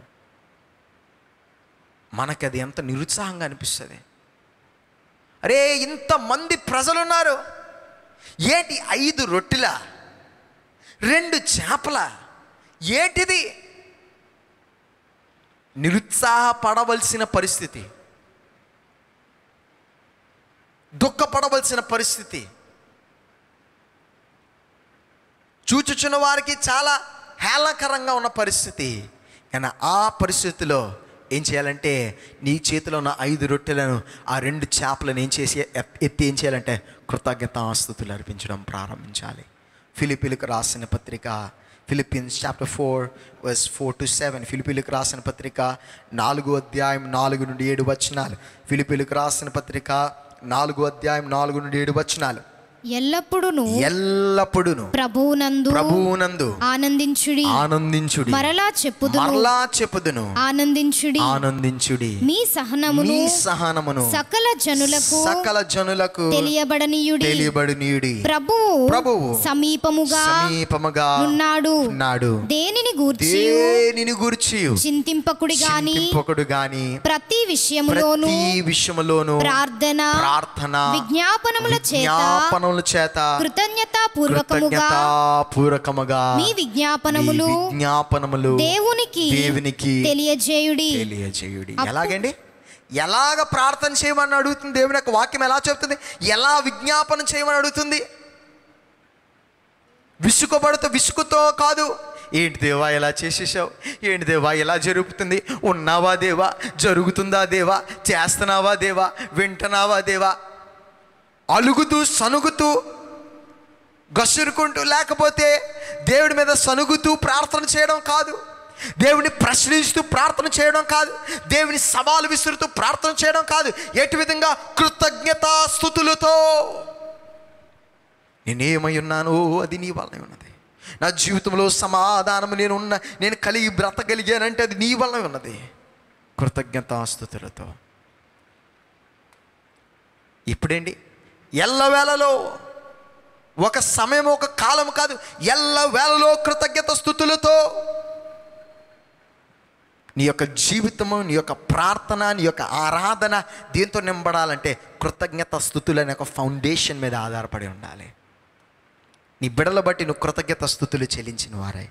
మనకి అది ఎంత నిరుత్సాహంగా అనిపిస్తుంది అరే ఇంతమంది ప్రజలున్నారు ఏంటి ఐదు రొట్టెల రెండు చేపల ఏంటిది నిరుత్సాహపడవలసిన పరిస్థితి దుఃఖపడవలసిన పరిస్థితి చూచుచున్న వారికి చాలా హేళనకరంగా ఉన్న పరిస్థితి కానీ ఆ పరిస్థితిలో ఏం చేయాలంటే నీ చేతిలో ఉన్న ఐదు రొట్టెలను ఆ రెండు చేపలను ఏం చేసి ఎత్- ఎత్తి ఏం చేయాలంటే కృతజ్ఞతాస్తుతులు అర్పించడం ప్రారంభించాలి ఫిలిపిలకు రాసిన పత్రిక Philippians chapter four verse four to seven ఫిలిపిలకు రాసిన పత్రిక నాలుగో అధ్యాయం నాలుగు నుండి ఏడు వచనాలు ఫిలిపిలకు రాసిన పత్రిక నాలుగో అధ్యాయం నాలుగు నుండి ఏడు వచనాలు ఎల్లప్పుడూను ఎల్లప్పుడూను ప్రభువునందు ప్రభువునందు ఆనందించుడి ఆనందించుడి మరలా చెప్పుదును మరలా చెప్పుదును ఆనందించుడి ఆనందించుడి మీ సహనమును మీ సహనమును సకల జనులకు సకల జనులకు తెలియబడనీయుడి తెలియబడినీయుడి ప్రభువు ప్రభువు సమీపముగా సమీపముగా ఉన్నాడు ఉన్నాడు దేనిని గూర్చి దేనిని గురించి చింతింపకుడి గాని చింతింపకుడు గాని ప్రతి విషయములోను ప్రతి విషయములోను ప్రార్థన ప్రార్థన విజ్ఞాపనముల చేత విజ్ఞాపనముల చేత కృతజ్ఞత పూర్వకముగా పూరకముగా మీ విజ్ఞాపనములు విజ్ఞాపనములు దేవునికి దేవునికి తెలియజేయుడి తెలియజేయుడి అప్పు- ఎలాగండి ఎలాగ ప్రార్థన చేయమని అడుగుతుంది దేవుని యొక్క వాక్యం ఎలా చెప్తుంది ఎలా విజ్ఞాపన చేయమని అడుగుతుంది విసుగుపడుతూ విసుగుతో కాదు ఏంటి దేవా ఎలా చేసేసావు ఏంటి దేవా ఎలా జరుగుతుంది ఉన్నావా దేవా జరుగుతుందా దేవా చేస్తున్నావా దేవా వింటున్నావా దేవా అలుగుతూ సనుగుతూ గసురుకుంటూ లేకపోతే దేవుడి మీద సనుగుతూ ప్రార్థన చేయడం కాదు దేవుని ప్రశ్నిస్తూ ప్రార్థన చేయడం కాదు దేవుని సవాలు విసురుతూ ప్రార్థన చేయడం కాదు ఎటు విధంగా కృతజ్ఞత స్థుతులతో నేనేమై ఉన్నాను అది నీ వల్లనే ఉన్నది నా జీవితంలో సమాధానం నేను ఉన్న నేను కలిగి బ్రతకగలిగానంటే అది నీ వల్లనే ఉన్నది కృతజ్ఞతాస్థుతులతో ఇప్పుడేంటి ఎల్లవేళలో ఒక సమయం ఒక కాలం కాదు ఎల్లవేళలో కృతజ్ఞత స్థుతులతో నీ యొక్క జీవితము నీ యొక్క ప్రార్థన నీ యొక్క ఆరాధన దీంతో నింపడాలంటే కృతజ్ఞత స్థుతులు అనే ఒక ఫౌండేషన్ మీద ఆధారపడి ఉండాలి నీ బిడల బట్టి నువ్వు కృతజ్ఞత స్థుతులు చెల్లించిన వారే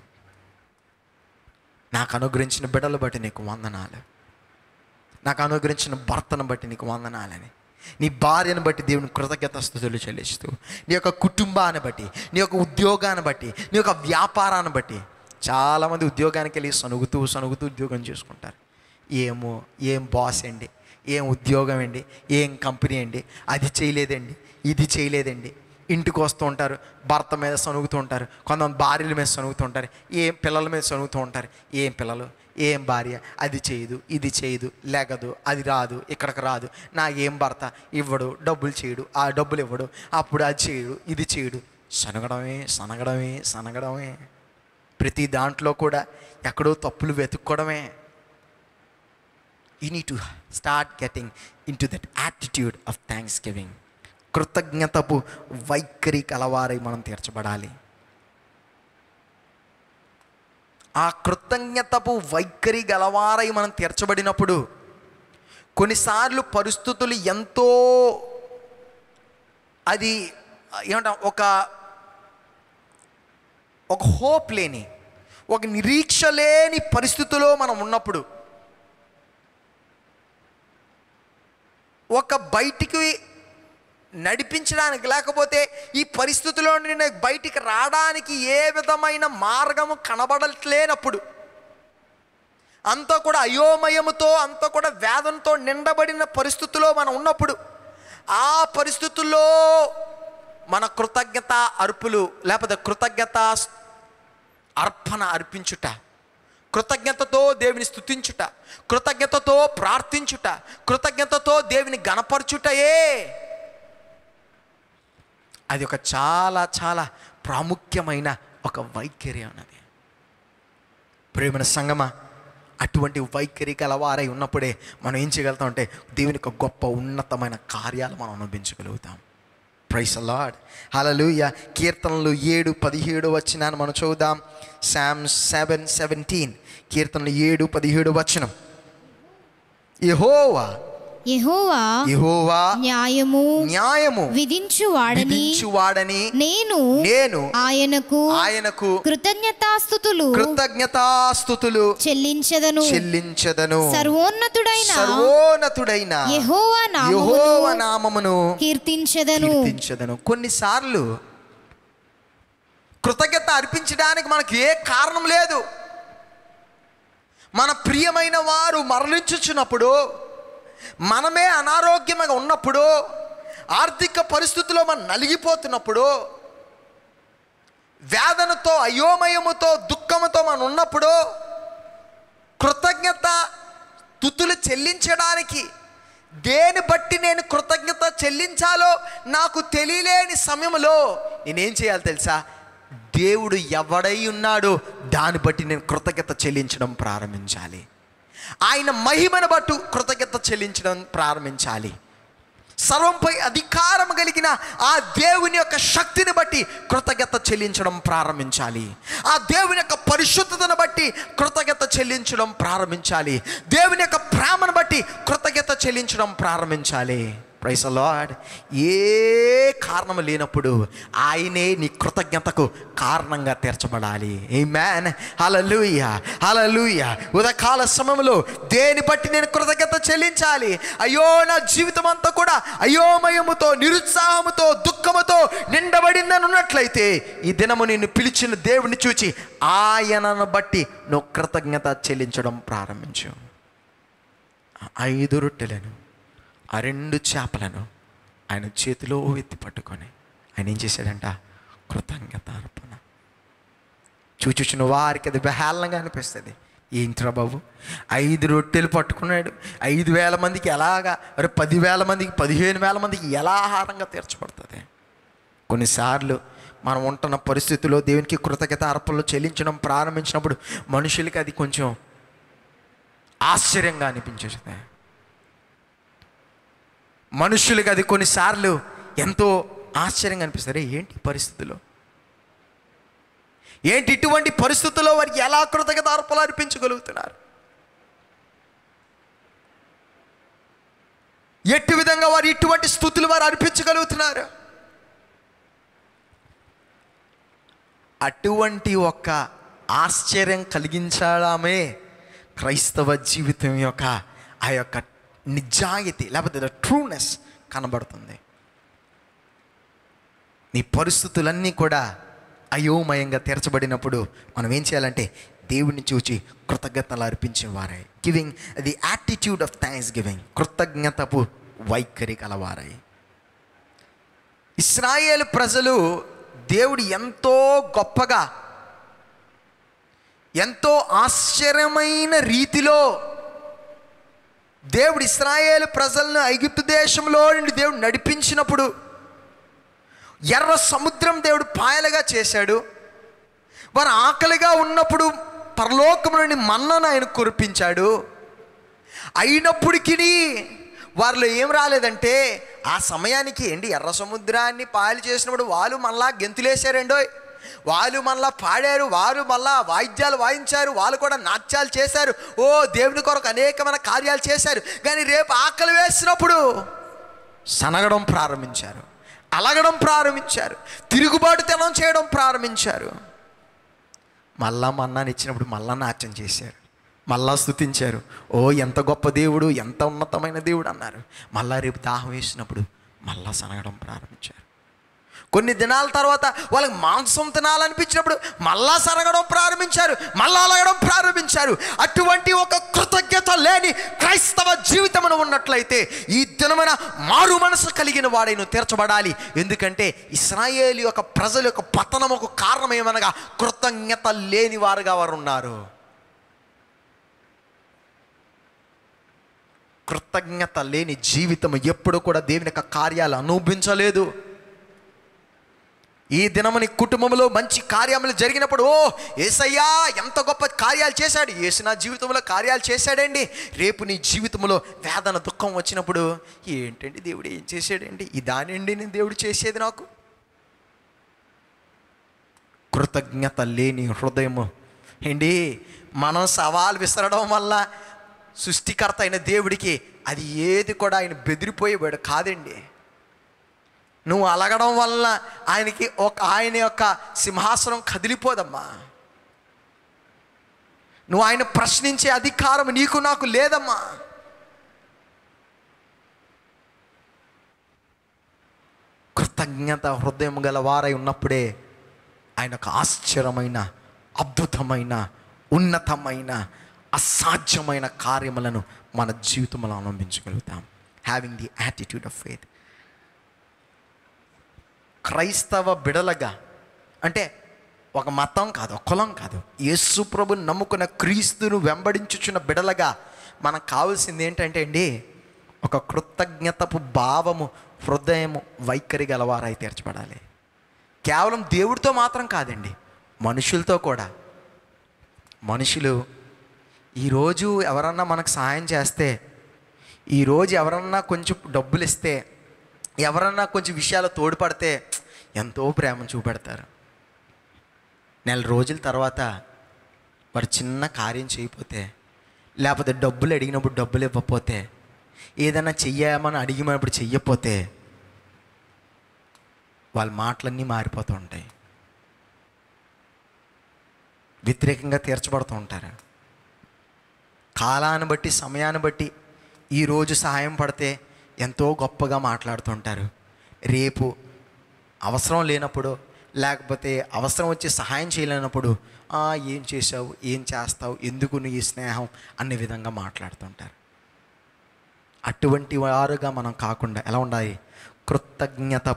నాకు అనుగ్రహించిన బిడల బట్టి నీకు వందనాలు నాకు అనుగ్రహించిన భర్తను బట్టి నీకు వందనాలని నీ భార్యను బట్టి దేవుని కృతజ్ఞత స్థుతులు చెల్లిస్తూ నీ యొక్క కుటుంబాన్ని బట్టి నీ యొక్క ఉద్యోగాన్ని బట్టి నీ యొక్క వ్యాపారాన్ని బట్టి చాలామంది ఉద్యోగానికి వెళ్ళి సనుగుతూ సనుగుతూ ఉద్యోగం చేసుకుంటారు ఏమో ఏం బాస్ అండి ఏం ఉద్యోగం అండి ఏం కంపెనీ అండి అది చేయలేదండి ఇది చేయలేదండి ఇంటికి వస్తూ ఉంటారు భర్త మీద సనుగుతూ ఉంటారు కొంతమంది భార్యల మీద సనుగుతూ ఉంటారు ఏం పిల్లల మీద సనుగుతూ ఉంటారు ఏం పిల్లలు ఏం భార్య అది చేయదు ఇది చేయదు లేగదు అది రాదు ఇక్కడికి రాదు నా ఏం భర్త ఇవ్వడు డబ్బులు చేయడు ఆ డబ్బులు ఇవ్వడు అప్పుడు అది చేయడు ఇది చేయడు సనగడమే సనగడమే సనగడమే ప్రతి దాంట్లో కూడా ఎక్కడో తప్పులు వెతుక్కోవడమే you need to start getting into that attitude of thanksgiving కృతజ్ఞతపు వైఖరి కలవారై మనం తీర్చబడాలి ఆ కృతజ్ఞతపు వైఖరి గలవారై మనం తీర్చబడినప్పుడు కొన్నిసార్లు పరిస్థితులు ఎంతో అది ఏమంటాం ఒక ఒక హోప్ లేని ఒక నిరీక్ష లేని పరిస్థితిలో మనం ఉన్నప్పుడు ఒక బయటికి నడిపించడానికి లేకపోతే ఈ పరిస్థితిలో నుండి నాకు బయటికి రావడానికి ఏ విధమైన మార్గము కనబడట్లేనప్పుడు అంతా కూడా అయోమయముతో అంతా కూడా వేదంతో నిండబడిన పరిస్థితిలో మనం ఉన్నప్పుడు ఆ పరిస్థితుల్లో మన కృతజ్ఞత అర్పులు లేకపోతే కృతజ్ఞత అర్పణ అర్పించుట కృతజ్ఞతతో దేవుని స్తుతించుట కృతజ్ఞతతో ప్రార్థించుట కృతజ్ఞతతో దేవుని గణపరచుటయే అది ఒక చాలా చాలా ప్రాముఖ్యమైన ఒక వైఖరి అన్నది ప్రేమన సంగమా అటువంటి వైఖరి గలవారై ఉన్నప్పుడే మనం ఏం చేయగలుగుతాం అంటే దేవుని యొక్క గొప్ప ఉన్నతమైన కార్యాలు మనం అనుభవించగలుగుతాం ప్రైస్ లాడ్ హలలుయ కీర్తనలు ఏడు పదిహేడు వచ్చినాన్ని మనం చూద్దాం శామ్ సెవెన్ సెవెంటీన్ కీర్తనలు ఏడు పదిహేడు వచనం యహోవా యెహోవా యహోవా న్యాయము న్యాయము విధించువాడని విధించువాడని నేను నేను ఆయనకు ఆయనకు కృతజ్ఞతాస్థుతులు కృతజ్ఞతాస్థుతులు చెల్లించదను చెల్లించదను సర్వోన్నతుడైన సర్వోన్నతుడైన యెహోవా యెహోవ నామమును నామమును కీర్తించదను కీర్తించదను కొన్నిసార్లు కృతజ్ఞత అర్పించడానికి మనకు ఏ కారణం లేదు మన ప్రియమైన వారు మరలించుచున్నప్పుడు మనమే అనారోగ్యంగా ఉన్నప్పుడు ఆర్థిక పరిస్థితుల్లో మనం నలిగిపోతున్నప్పుడు వేదనతో అయోమయముతో దుఃఖముతో మనం ఉన్నప్పుడు కృతజ్ఞత తుతులు చెల్లించడానికి దేని బట్టి నేను కృతజ్ఞత చెల్లించాలో నాకు తెలియలేని సమయంలో నేనేం చేయాలి తెలుసా దేవుడు ఎవడై ఉన్నాడో దాన్ని బట్టి నేను కృతజ్ఞత చెల్లించడం ప్రారంభించాలి ఆయన మహిమను బట్టు కృతజ్ఞత చెల్లించడం ప్రారంభించాలి సర్వంపై అధికారం కలిగిన ఆ దేవుని యొక్క శక్తిని బట్టి కృతజ్ఞత చెల్లించడం ప్రారంభించాలి ఆ దేవుని యొక్క పరిశుద్ధతను బట్టి కృతజ్ఞత చెల్లించడం ప్రారంభించాలి దేవుని యొక్క ప్రేమను బట్టి కృతజ్ఞత చెల్లించడం ప్రారంభించాలి ప్రైస్ లార్డ్ ఏ కారణం లేనప్పుడు ఆయనే నీ కృతజ్ఞతకు కారణంగా తీర్చబడాలి ఏ మ్యాన్ హలలుయ హలలుయ ఉదయకాల సమయంలో దేని బట్టి నేను కృతజ్ఞత చెల్లించాలి అయ్యో నా జీవితం అంతా కూడా అయోమయముతో నిరుత్సాహముతో దుఃఖముతో నిండబడిందని ఉన్నట్లయితే ఈ దినము నేను పిలిచిన దేవుని చూచి ఆయనను బట్టి నువ్వు కృతజ్ఞత చెల్లించడం ప్రారంభించు ఆ ఐదు రొట్టెలను ఆ రెండు చేపలను ఆయన చేతిలో ఎత్తి పట్టుకొని ఆయన ఏం చేశాడంట కృతజ్ఞత అర్పణ చూచుచున్న వారికి అది బేహాలంగా అనిపిస్తుంది ఏంట్రా బాబు ఐదు రొట్టెలు పట్టుకున్నాడు ఐదు వేల మందికి ఎలాగా అరే పదివేల మందికి పదిహేను వేల మందికి ఎలా ఆహారంగా తీర్చబడుతుంది కొన్నిసార్లు మనం ఉంటున్న పరిస్థితుల్లో దేవునికి కృతజ్ఞత అర్పణలు చెల్లించడం ప్రారంభించినప్పుడు మనుషులకి అది కొంచెం ఆశ్చర్యంగా అనిపించేస్తుంది మనుషులకి అది కొన్నిసార్లు ఎంతో ఆశ్చర్యంగా అనిపిస్తుంది "అరే, ఏంటి ఈ పరిస్థితుల్లో ఏంటి ఇటువంటి పరిస్థితుల్లో వారికి ఎలా కృతజ్ఞత అర్పణలు అర్పించగలుగుతున్నారు ఎట్టి విధంగా వారు ఇటువంటి స్థుతులు వారు అర్పించగలుగుతున్నారు అటువంటి ఒక ఆశ్చర్యం కలిగించడమే క్రైస్తవ జీవితం యొక్క ఆ యొక్క నిజాయితీ లేకపోతే ద ట్రూనెస్ కనబడుతుంది నీ పరిస్థితులన్నీ కూడా అయోమయంగా తీర్చబడినప్పుడు మనం ఏం చేయాలంటే దేవుడిని చూచి కృతజ్ఞతలు అర్పించే వారై giving the attitude of thanksgiving కృతజ్ఞతపు వైఖరి కలవారై ఇస్రాయేల్ ప్రజలు దేవుడు ఎంతో గొప్పగా ఎంతో ఆశ్చర్యమైన రీతిలో దేవుడు ఇస్రాయేల్ ప్రజలను ఐగుప్తు దేశంలో నుండి దేవుడు నడిపించినప్పుడు ఎర్ర సముద్రం దేవుడు పాయలుగా చేశాడు వారు ఆకలిగా ఉన్నప్పుడు పరలోకం నుండి మన్నను ఆయన కురిపించాడు అయినప్పటికీ వారిలో ఏం రాలేదంటే ఆ సమయానికి ఏంటి ఎర్ర సముద్రాన్ని పాయలు చేసినప్పుడు వాళ్ళు మళ్ళా గెంతులేశారండోయ్ వాళ్ళు మళ్ళా పాడారు వారు మళ్ళా వాయిద్యాలు వాయించారు వాళ్ళు కూడా నాట్యాలు చేశారు ఓ దేవుని కొరకు అనేకమైన కార్యాలు చేశారు కానీ రేపు ఆకలి వేసినప్పుడు సనగడం ప్రారంభించారు అలగడం ప్రారంభించారు తిరుగుబాటుతనం చేయడం ప్రారంభించారు మళ్ళా మన్నాని ఇచ్చినప్పుడు మళ్ళా నాట్యం చేశారు మళ్ళా స్తుతించారు ఓ ఎంత గొప్ప దేవుడు ఎంత ఉన్నతమైన దేవుడు అన్నారు మళ్ళా రేపు దాహం వేసినప్పుడు మళ్ళా సనగడం ప్రారంభించారు కొన్ని దినాల తర్వాత వాళ్ళకి మాంసం తినాలనిపించినప్పుడు మళ్ళా సరగడం ప్రారంభించారు మళ్ళా అలగడం ప్రారంభించారు అటువంటి ఒక కృతజ్ఞత లేని క్రైస్తవ జీవితమును ఉన్నట్లయితే ఈ దినమైన మారు మనసు కలిగిన వాడైన తీర్చబడాలి ఎందుకంటే ఇస్రాయేల్ యొక్క ప్రజల యొక్క పతనముకు కారణం ఏమనగా కృతజ్ఞత లేని వారుగా వారు ఉన్నారు కృతజ్ఞత లేని జీవితం ఎప్పుడు కూడా దేవుని యొక్క కార్యాలు అనుభవించలేదు ఈ దినము నీ కుటుంబంలో మంచి కార్యములు జరిగినప్పుడు ఓ ఏసయ్యా ఎంత గొప్ప కార్యాలు చేశాడు ఏసు నా జీవితంలో కార్యాలు చేశాడండి రేపు నీ జీవితంలో వేదన దుఃఖం వచ్చినప్పుడు ఏంటండి దేవుడు ఏం చేశాడండి ఇదానండి నేను దేవుడు చేసేది నాకు కృతజ్ఞత లేని హృదయము ఏంటి మనం సవాల్ విసరడం వల్ల సృష్టికర్త అయిన దేవుడికి అది ఏది కూడా ఆయన బెదిరిపోయేవాడు కాదండి నువ్వు అలగడం వల్ల ఆయనకి ఒక ఆయన యొక్క సింహాసనం కదిలిపోదమ్మా నువ్వు ఆయన ప్రశ్నించే అధికారం నీకు నాకు లేదమ్మా కృతజ్ఞత హృదయం గల వారై ఉన్నప్పుడే ఆయన ఒక ఆశ్చర్యమైన అద్భుతమైన ఉన్నతమైన అసాధ్యమైన కార్యములను మన జీవితంలో అవలంబించగలుగుతాం having the attitude of faith క్రైస్తవ బిడలగా అంటే ఒక మతం కాదు ఒక కులం కాదు యేసు ప్రభుని నమ్ముకున్న క్రీస్తును వెంబడించుచున్న బిడలగా మనకు కావాల్సింది ఏంటంటే అండి ఒక కృతజ్ఞతపు భావము హృదయము వైఖరి గలవారై తీర్చబడాలి కేవలం దేవుడితో మాత్రం కాదండి మనుషులతో కూడా మనుషులు ఈరోజు ఎవరన్నా మనకు సహాయం చేస్తే ఈరోజు ఎవరన్నా కొంచెం డబ్బులు ఇస్తే ఎవరన్నా కొంచెం విషయాలు తోడ్పడితే ఎంతో ప్రేమ చూపెడతారు నెల రోజుల తర్వాత వారు చిన్న కార్యం చేయకపోతే లేకపోతే డబ్బులు అడిగినప్పుడు డబ్బులు ఇవ్వకపోతే ఏదైనా చెయ్యమని అడిగినప్పుడు చెయ్యకపోతే వాళ్ళ మాటలన్నీ మారిపోతూ ఉంటాయి వ్యతిరేకంగా తీర్చబడుతూ ఉంటారు కాలాన్ని బట్టి సమయాన్ని బట్టి ఈరోజు సహాయం పడితే ఎంతో గొప్పగా మాట్లాడుతుంటారు రేపు అవసరం లేనప్పుడు లేకపోతే అవసరం వచ్చి సహాయం చేయలేనప్పుడు "ఆ, ఏం చేసావు ఏం చేస్తావు ఎందుకు నీ ఈ స్నేహం అనే విధంగా మాట్లాడుతుంటారు అటువంటి వారుగా మనం కాకుండా ఎలా ఉండాలి కృతజ్ఞతపు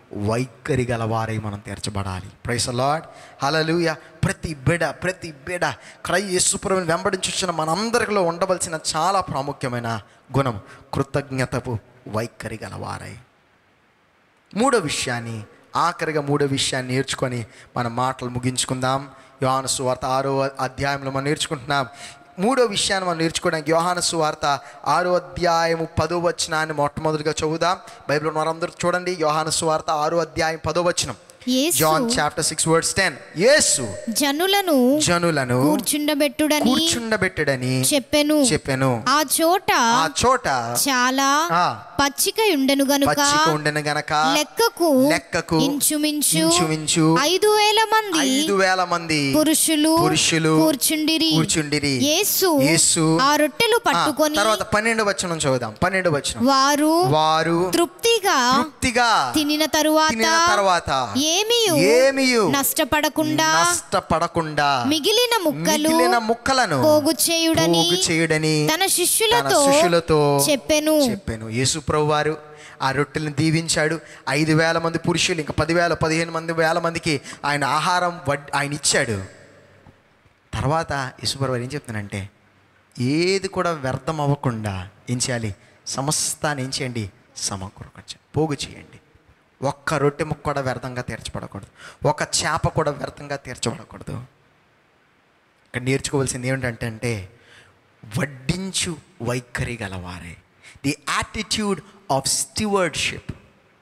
వైఖరి గలవారై మనం తీర్చబడాలి ప్రైస్ లాడ్ హలలుయ ప్రతి బిడ ప్రతి బిడ క్రై యేసుప్రభుని వెంబడించిన మనందరిలో ఉండవలసిన చాలా ప్రాముఖ్యమైన గుణం కృతజ్ఞతపు వైఖరి గలవారై మూడో విషయాన్ని ఆఖరిగా మూడో విషయాన్ని నేర్చుకొని మన మాటలు ముగించుకుందాం యోహాను సువార్త ఆరో అధ్యాయంలో మనం నేర్చుకుంటున్నాం మూడో విషయాన్ని మనం నేర్చుకోవడానికి యోహాను సువార్త ఆరో అధ్యాయము పదో వచనాన్ని మొట్టమొదటిగా చదువుదాం బైబిల్ మనందరూ చూడండి యోహాను సువార్త ఆరో అధ్యాయం పదో వచనం Yesu John chapter six words ten Yesu జనులను జనులను కూర్చుండబెట్టుడని కూర్చుండబెట్టడని చెప్పెను చెప్పాను ఆ చోట ఆ చోట చాలా ఆ, పచ్చిక ఉండెను గనుక పచ్చిక ఉండెను గనక లెక్కకు లెక్కకు ఇంచుమించు ఇంచుమించు ఐదు వేల మంది ఐదు వేల మంది పురుషులు పురుషులు కూర్చుండిరి కూర్చుండిరి యేసు యేసు ఆ రొట్టెలు ఆ, పట్టుకొని తర్వాత పన్నెండు వచనం చదువుదాం పన్నెండు వచనం వారు వారు తృప్తిగా తృప్తిగా తినిన తరువాత తినిన తర్వాత ఏమియు ఏమియు నష్టపడకుండా నష్టపడకుండా మిగిలిన ముక్కలు మిగిలిన ముక్కలను పోగు చేయుడని పోగు చేయుడని తన తన శిష్యులతో శిష్యులతో చెప్పెను చెప్పాను యేసు ప్రభు వారు ఆ రొట్టెలను దీవించాడు ఐదు వేల మంది పురుషులు ఇంకా పదివేల పదిహేను మంది వేల మందికి ఆయన ఆహారం వడ్ ఆయన ఇచ్చాడు తర్వాత యేసుప్రభు వారు ఏం చెప్తున్నానంటే ఏది కూడా వ్యర్థం అవ్వకుండా ఏం చేయాలి సమస్తాన్ని ఏం చేయండి సమకూరకొచ్చు పోగు చేయండి ఒక్క రొట్టె ముక్క కూడా వ్యర్థంగా తీర్చబడకూడదు ఒక చేప కూడా వ్యర్థంగా తీర్చబడకూడదు ఇక్కడ నేర్చుకోవాల్సింది ఏమిటంటే అంటే వడ్డించు వైఖరి గలవారే ది యాటిట్యూడ్ ఆఫ్ స్టివర్డ్షిప్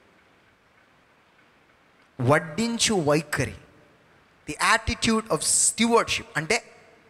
వడ్డించు వైఖరి ది యాటిట్యూడ్ ఆఫ్ స్టివర్డ్షిప్ అంటే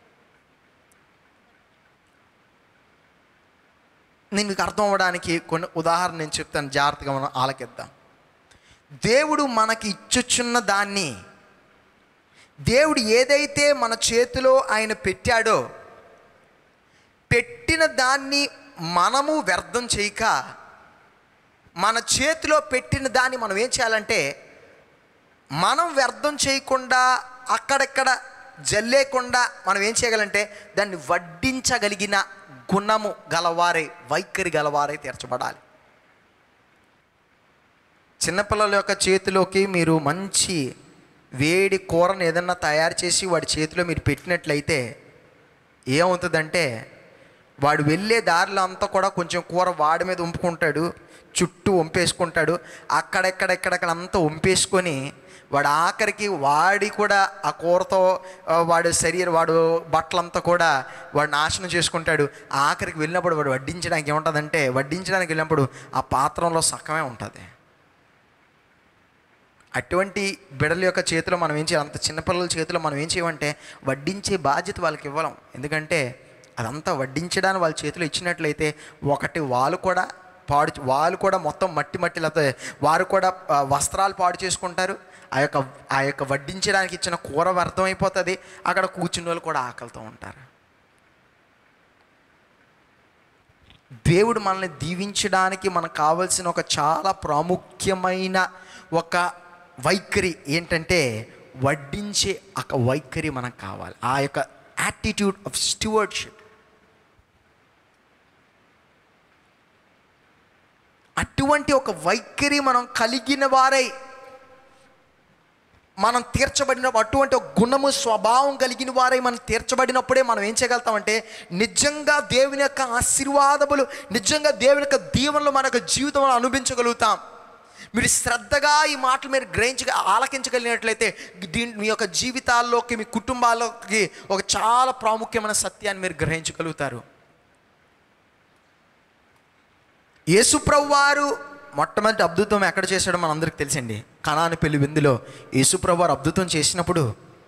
నేను మీకు అర్థం అవ్వడానికి కొన్ని ఉదాహరణ నేను చెప్తాను జాగ్రత్తగా మనం ఆలకిద్దాం దేవుడు మనకి ఇచ్చుచున్న దాన్ని దేవుడు ఏదైతే మన చేతిలో ఆయన పెట్టాడో పెట్టిన దాన్ని మనము వ్యర్థం చేయక మన చేతిలో పెట్టిన దాన్ని మనం ఏం చేయాలంటే మనం వ్యర్థం చేయకుండా అక్కడక్కడ జల్లేకుండా మనం ఏం చేయగలంటే దాన్ని వడ్డించగలిగిన గుణము గలవారే వైఖరి గలవారే తీర్చబడాలి చిన్నపిల్లల యొక్క చేతిలోకి మీరు మంచి వేడి కూరను ఏదన్నా తయారు చేసి వాడి చేతిలో మీరు పెట్టినట్లయితే ఏమవుతుందంటే వాడు వెళ్ళే దారిలో అంతా కూడా కొంచెం కూర వాడి మీద ఉంపుకుంటాడు చుట్టూ వంపేసుకుంటాడు అక్కడెక్కడెక్కడెక్కడ అంతా వంపేసుకొని వాడు ఆఖరికి వాడి కూడా ఆ కూరతో ఆ, వాడు శరీరం వాడు బట్టలంతా కూడా వాడు నాశనం చేసుకుంటాడు ఆఖరికి వెళ్ళినప్పుడు వాడు వడ్డించడానికి ఏముంటుందంటే వడ్డించడానికి వెళ్ళినప్పుడు ఆ పాత్రలో సగమే ఉంటుంది అటువంటి బిడల యొక్క చేతిలో మనం ఏం చేయాలి అంత చిన్నపిల్లల చేతిలో మనం ఏం చేయమంటే వడ్డించే బాధ్యత వాళ్ళకి ఇవ్వలేం ఎందుకంటే అదంతా వడ్డించడానికి వాళ్ళ చేతిలో ఇచ్చినట్లయితే ఒకటి వాళ్ళు కూడా పాడు వాళ్ళు కూడా మొత్తం మట్టి మట్టి లేకపోతే వారు కూడా ఆ, వస్త్రాలు పాడు చేసుకుంటారు ఆ యొక్క ఆ యొక్క వడ్డించడానికి ఇచ్చిన కూర వ్యర్థం అయిపోతుంది అక్కడ కూర్చున్న వాళ్ళు కూడా ఆకలితో ఉంటారు దేవుడు మనల్ని దీవించడానికి మనకు కావలసిన ఒక చాలా ప్రాముఖ్యమైన ఒక వైఖరి ఏంటంటే వడ్డించే ఒక వైఖరి మనకు కావాలి ఆ యొక్క యాటిట్యూడ్ ఆఫ్ స్టివర్డ్షిప్ అటువంటి ఒక వైఖరి మనం కలిగిన వారై మనం తీర్చబడిన అటువంటి ఒక గుణము స్వభావం కలిగిన వారై మనం తీర్చబడినప్పుడే మనం ఏం చేయగలుగుతామంటే నిజంగా దేవుని యొక్క ఆశీర్వాదములు నిజంగా దేవుని యొక్క దీవెనలు మన యొక్క జీవితంలో అనుభవించగలుగుతాం మీరు శ్రద్ధగా ఈ మాటలు మీరు గ్రహించ ఆలకించగలిగినట్లయితే దీని మీ యొక్క జీవితాల్లోకి మీ కుటుంబాల్లోకి ఒక చాలా ప్రాముఖ్యమైన సత్యాన్ని మీరు గ్రహించగలుగుతారు యేసుప్రభు వారు మొట్టమొదటి అద్భుతం ఎక్కడ చేశాడో మనందరికి తెలుసండి కణాని పెళ్లి విందులో యేసుప్రభు వారు అద్భుతం చేసినప్పుడు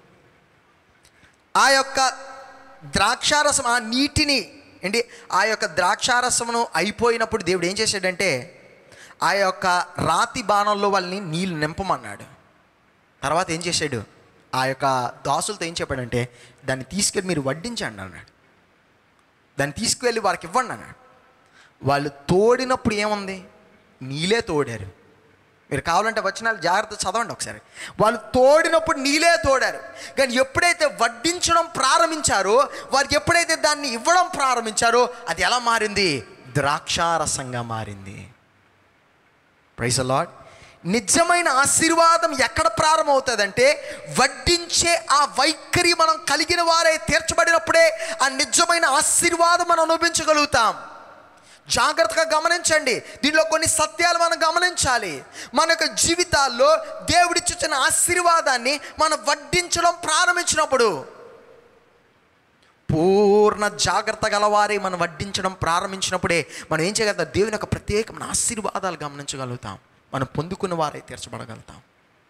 ఆ యొక్క ద్రాక్షారసం ఆ నీటిని ఏంటి ఆ యొక్క ద్రాక్షారసమును అయిపోయినప్పుడు దేవుడు ఏం చేశాడంటే ఆ యొక్క రాతి బాణంలో వాళ్ళని నీళ్ళు నింపమన్నాడు తర్వాత ఏం చేశాడు ఆ యొక్క దాసులతో ఏం చెప్పాడంటే దాన్ని తీసుకెళ్ళి మీరు వడ్డించండి అన్నాడు దాన్ని తీసుకువెళ్ళి వారికి ఇవ్వండి అన్నాడు వాళ్ళు తోడినప్పుడు ఏముంది నీలే తోడారు మీరు కావాలంటే వచనాలు జాగ్రత్త చదవండి ఒకసారి వాళ్ళు తోడినప్పుడు నీలే తోడారు కానీ ఎప్పుడైతే వడ్డించడం ప్రారంభించారో వారికి ఎప్పుడైతే దాన్ని ఇవ్వడం ప్రారంభించారో అది ఎలా మారింది ద్రాక్షారసంగా మారింది ప్రైజ్ లాడ్ నిజమైన ఆశీర్వాదం ఎక్కడ ప్రారంభమవుతుందంటే వడ్డించే ఆ వైఖరి మనం కలిగిన వారే తీర్చబడినప్పుడే ఆ నిజమైన ఆశీర్వాదం మనం అనుభవించగలుగుతాం జాగ్రత్తగా గమనించండి దీనిలో కొన్ని సత్యాలు మనం గమనించాలి మన యొక్క జీవితాల్లో దేవుడిచ్చిన ఆశీర్వాదాన్ని మనం వడ్డించడం ప్రారంభించినప్పుడు పూర్ణ జాగ్రత్త గలవారే మనం వడ్డించడం ప్రారంభించినప్పుడే మనం ఏం చేయగలుగుతాం దేవుని యొక్క ప్రత్యేకమైన ఆశీర్వాదాలు గమనించగలుగుతాం మనం పొందుకున్న వారే తీర్చబడగలుగుతాం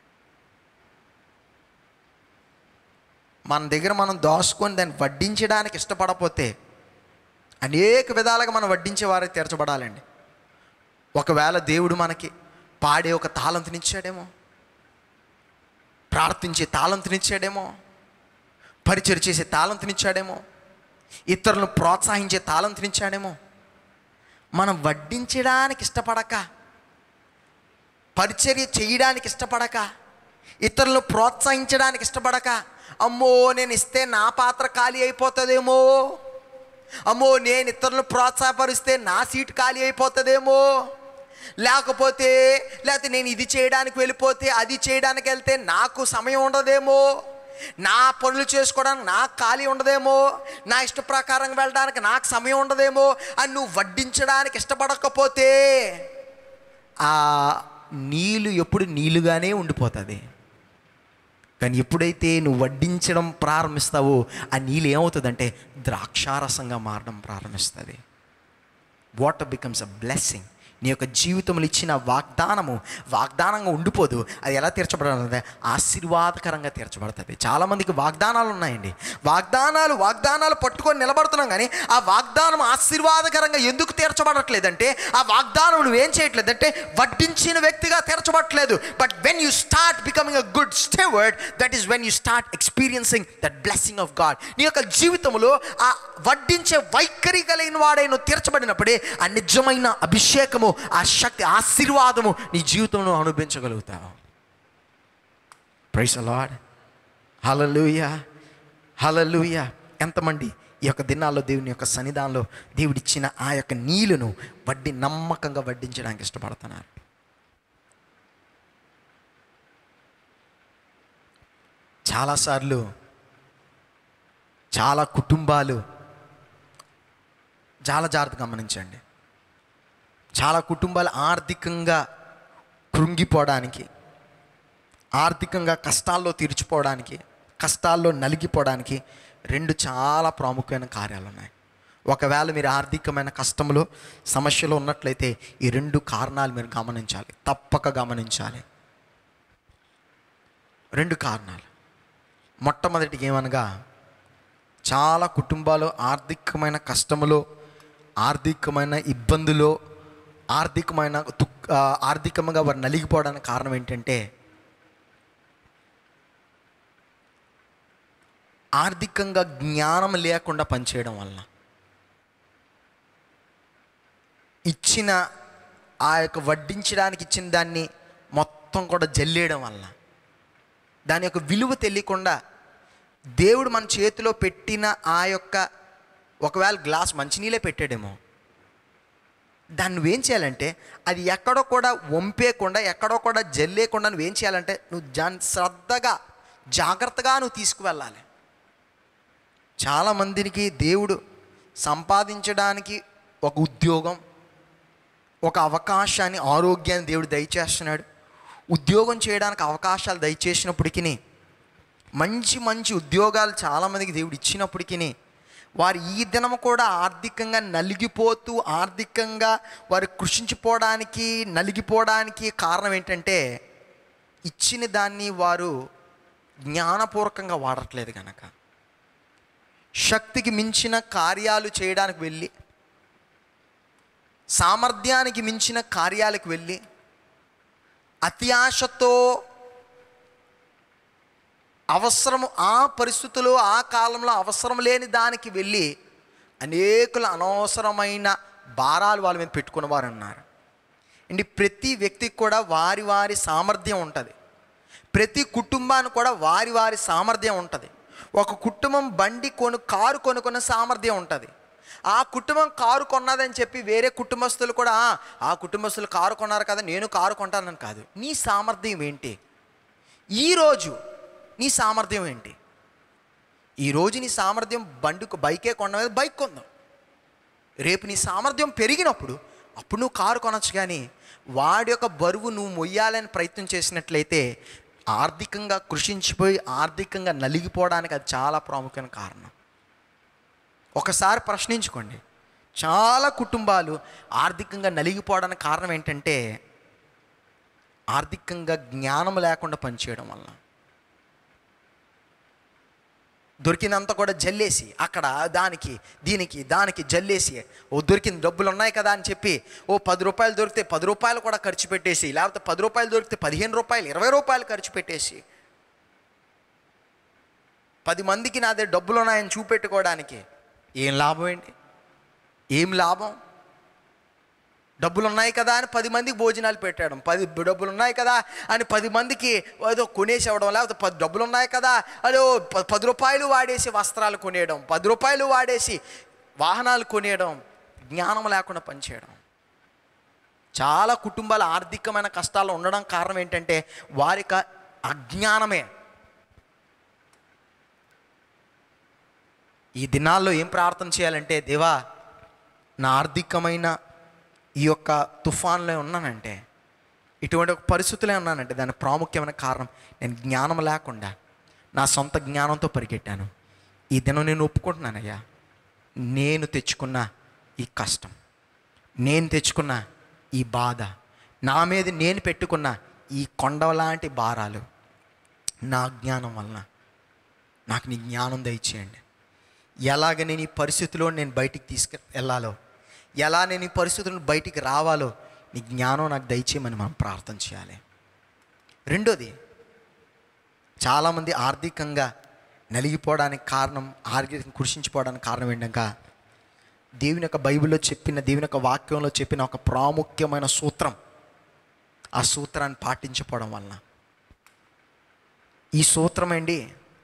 మన దగ్గర మనం దాచుకొని దాన్ని వడ్డించడానికి ఇష్టపడకపోతే అనేక విధాలుగా మనం వడ్డించే వారే తీర్చబడాలండి ఒకవేళ దేవుడు మనకి పాడే ఒక తాళంతునిచ్చాడేమో ప్రార్థించే తాళంతునిచ్చాడేమో పరిచయం చేసే తాళంతునిచ్చాడేమో ఇతరులను ప్రోత్సహించే తాళంతునిచ్చాడేమో మనం వడ్డించడానికి ఇష్టపడక పరిచర్య చేయడానికి ఇష్టపడక ఇతరులను ప్రోత్సహించడానికి ఇష్టపడక అమ్మో నేను ఇస్తే నా పాత్ర ఖాళీ అయిపోతుందేమో అమ్మో నేను ఇతరులను ప్రోత్సాహపరిస్తే నా సీట్ ఖాళీ అయిపోతుందేమో లేకపోతే లేకపోతే నేను ఇది చేయడానికి వెళ్ళిపోతే అది చేయడానికి వెళ్తే నాకు సమయం ఉండదేమో నా పనులు చేసుకోవడానికి నాకు ఖాళీ ఉండదేమో నా ఇష్ట ప్రకారం వెళ్ళడానికి నాకు సమయం ఉండదేమో అని నువ్వు వడ్డించడానికి ఇష్టపడకపోతే ఆ నీళ్ళు ఎప్పుడు నీళ్ళుగానే ఉండిపోతుంది కానీ ఎప్పుడైతే నువ్వు వడ్డించడం ప్రారంభిస్తావో ఆ నీళ్ళు ఏమవుతుందంటే ద్రాక్షారసంగా మారడం ప్రారంభిస్తుంది వాటర్ బికమ్స్ అ బ్లెస్సింగ్ నీ యొక్క జీవితంలో ఇచ్చిన వాగ్దానము వాగ్దానంగా ఉండిపోదు అది ఎలా తీర్చబడాలంటే ఆశీర్వాదకరంగా తీర్చబడుతుంది చాలామందికి వాగ్దానాలు ఉన్నాయండి వాగ్దానాలు వాగ్దానాలు పట్టుకొని నిలబడుతున్నాం కానీ ఆ వాగ్దానం ఆశీర్వాదకరంగా ఎందుకు తీర్చబడట్లేదంటే ఆ వాగ్దానం నువ్వేం చేయట్లేదంటే వడ్డించిన వ్యక్తిగా తీర్చబడట్లేదు but when you start becoming a good steward that is when you start experiencing that blessing of God నీ యొక్క జీవితంలో ఆ వడ్డించే వైఖరి కలిగిన వాడే నువ్వు తీర్చబడినప్పుడే ఆ నిజమైన అభిషేకము ఆ శక్తి ఆశీర్వాదము నీ జీవితంలో అనుభవించగలుగుతావు ప్రైస్ లాడ్ హలలుయ హలలుయ ఎంతమంది ఈ యొక్క దినాల్లో దేవుని యొక్క సన్నిధానంలో దేవుడిచ్చిన ఆ యొక్క నీళ్లను వడ్డీ నమ్మకంగా వడ్డించడానికి ఇష్టపడుతున్నారు చాలాసార్లు చాలా కుటుంబాలు చాలా జాగ్రత్త గమనించండి చాలా కుటుంబాలు ఆర్థికంగా కృంగిపోవడానికి ఆర్థికంగా కష్టాల్లో తీర్చిపోవడానికి కష్టాల్లో నలిగిపోవడానికి రెండు చాలా ప్రాముఖ్యమైన కార్యాలు ఉన్నాయి ఒకవేళ మీరు ఆర్థికమైన కష్టంలో సమస్యలో ఉన్నట్లయితే ఈ రెండు కారణాలు మీరు గమనించాలి తప్పక గమనించాలి రెండు కారణాలు మొట్టమొదటికి ఏమనగా చాలా కుటుంబాలు ఆర్థికమైన కష్టములో ఆర్థికమైన ఇబ్బందులో ఆర్థికమైన దుఃఖ ఆర్థికంగా వారు నలిగిపోవడానికి కారణం ఏంటంటే ఆర్థికంగా జ్ఞానం లేకుండా పనిచేయడం వలన ఇచ్చిన ఆ యొక్క వడ్డించడానికి ఇచ్చిన దాన్ని మొత్తం కూడా జల్లేయడం వలన దాని యొక్క విలువ తెలియకుండా దేవుడు మన చేతిలో పెట్టిన ఆ యొక్క ఒకవేళ గ్లాస్ మంచినీళ్ళే పెట్టాడేమో దాన్ని నువ్వేం చేయాలంటే అది ఎక్కడో కూడా వంపేయకుండా ఎక్కడో కూడా జల్లేయకుండా నువ్వేం చేయాలంటే నువ్వు జాన్ శ్రద్ధగా జాగ్రత్తగా నువ్వు తీసుకువెళ్ళాలి చాలామందికి దేవుడు సంపాదించడానికి ఒక ఉద్యోగం ఒక అవకాశాన్ని ఆరోగ్యాన్ని దేవుడు దయచేస్తున్నాడు ఉద్యోగం చేయడానికి అవకాశాలు దయచేసినప్పటికీ మంచి మంచి ఉద్యోగాలు చాలామందికి దేవుడు ఇచ్చినప్పటికీ వారు ఈ దినము కూడా ఆర్థికంగా నలిగిపోతూ ఆర్థికంగా వారు కృషించిపోవడానికి నలిగిపోవడానికి కారణం ఏంటంటే ఇచ్చిన దాన్ని వారు జ్ఞానపూర్వకంగా వాడట్లేదు కనుక శక్తికి మించిన కార్యాలు చేయడానికి వెళ్ళి సామర్థ్యానికి మించిన కార్యాలకు వెళ్ళి అత్యాశతో అవసరము ఆ పరిస్థితుల్లో ఆ కాలంలో అవసరం లేని దానికి వెళ్ళి అనేకుల అనవసరమైన భారాలు వాళ్ళ మీద పెట్టుకున్నవారు ఉన్నారు అండి ప్రతి వ్యక్తికి కూడా వారి వారి సామర్థ్యం ఉంటుంది ప్రతి కుటుంబానికి కూడా వారి వారి సామర్థ్యం ఉంటుంది ఒక కుటుంబం బండి కొను కారు కొనుక్కునే సామర్థ్యం ఉంటుంది ఆ కుటుంబం కారు కొన్నదని చెప్పి వేరే కుటుంబస్తులు కూడా "ఆ, ఆ కుటుంబస్తులు కారు కొన్నారు కదా నేను కారు కొంటానని కాదు నీ సామర్థ్యం ఏంటి ఈరోజు నీ సామర్థ్యం ఏంటి ఈరోజు నీ సామర్థ్యం బండికు బైకే కొనడం బైక్ కొందాం రేపు నీ సామర్థ్యం పెరిగినప్పుడు అప్పుడు నువ్వు కారు కొనొచ్చు కానీ వాడి యొక్క బరువు నువ్వు మొయ్యాలని ప్రయత్నం చేసినట్లయితే ఆర్థికంగా కృషించిపోయి ఆర్థికంగా నలిగిపోవడానికి అది చాలా ప్రాముఖ్యమైన కారణం ఒకసారి ప్రశ్నించుకోండి చాలా కుటుంబాలు ఆర్థికంగా నలిగిపోవడానికి కారణం ఏంటంటే ఆర్థికంగా జ్ఞానం లేకుండా పనిచేయడం వల్ల దొరికినంత కూడా జల్లేసి అక్కడ దానికి దీనికి దానికి జల్లేసి ఓ దొరికిన డబ్బులు ఉన్నాయి కదా అని చెప్పి ఓ పది రూపాయలు దొరికితే పది రూపాయలు కూడా ఖర్చు పెట్టేసి లేకపోతే పది రూపాయలు దొరికితే పదిహేను రూపాయలు ఇరవై రూపాయలు ఖర్చు పెట్టేసి పది మందికి నా దగ్గర డబ్బులు ఉన్నాయని చూపెట్టుకోవడానికి ఏం లాభం ఏంటి ఏం లాభం డబ్బులు ఉన్నాయి కదా అని పది మందికి భోజనాలు పెట్టాడు పది డబ్బులు ఉన్నాయి కదా అని పది మందికి ఏదో కొనేసి ఇవ్వడం లేకపోతే పది డబ్బులు ఉన్నాయి కదా అదో ప- పది రూపాయలు వాడేసి వస్త్రాలు కొనేయడం పది రూపాయలు వాడేసి వాహనాలు కొనేయడం జ్ఞానం లేకుండా పనిచేయడం చాలా కుటుంబాల ఆర్థికమైన కష్టాలు ఉండడం కారణం ఏంటంటే వారికి అజ్ఞానమే ఈ దినాల్లో ఏం ప్రార్థన చేయాలంటే దేవా నా ఆర్థికమైన ఈ యొక్క తుఫాన్లో ఉన్నానంటే ఇటువంటి ఒక పరిస్థితులే ఉన్నానంటే దాని ప్రాముఖ్యమైన కారణం నేను జ్ఞానం లేకుండా నా సొంత జ్ఞానంతో పరిగెట్టాను ఈ దినం నేను ఒప్పుకుంటున్నానయ్యా నేను తెచ్చుకున్న ఈ కష్టం నేను తెచ్చుకున్న ఈ బాధ నా మీద నేను పెట్టుకున్న ఈ కొండలాంటి భారాలు నా జ్ఞానం వలన నాకు నీ జ్ఞానం దయచేయండి ఎలాగ నేను ఈ పరిస్థితిలో నేను బయటికి తీసుకు వెళ్ళాలో ఎలా నేను ఈ పరిస్థితులను బయటికి రావాలో నీ జ్ఞానం నాకు దయచేయమని మనం ప్రార్థన చేయాలి రెండోది చాలామంది ఆర్థికంగా నలిగిపోవడానికి కారణం ఆర్థికంగా కృషించిపోవడానికి కారణం ఏంటంటే దేవుని యొక్క బైబిల్లో చెప్పిన దేవుని యొక్క వాక్యంలో చెప్పిన ఒక ప్రాముఖ్యమైన సూత్రం ఆ సూత్రాన్ని పాటించకపోవడం వలన ఈ సూత్రం అండి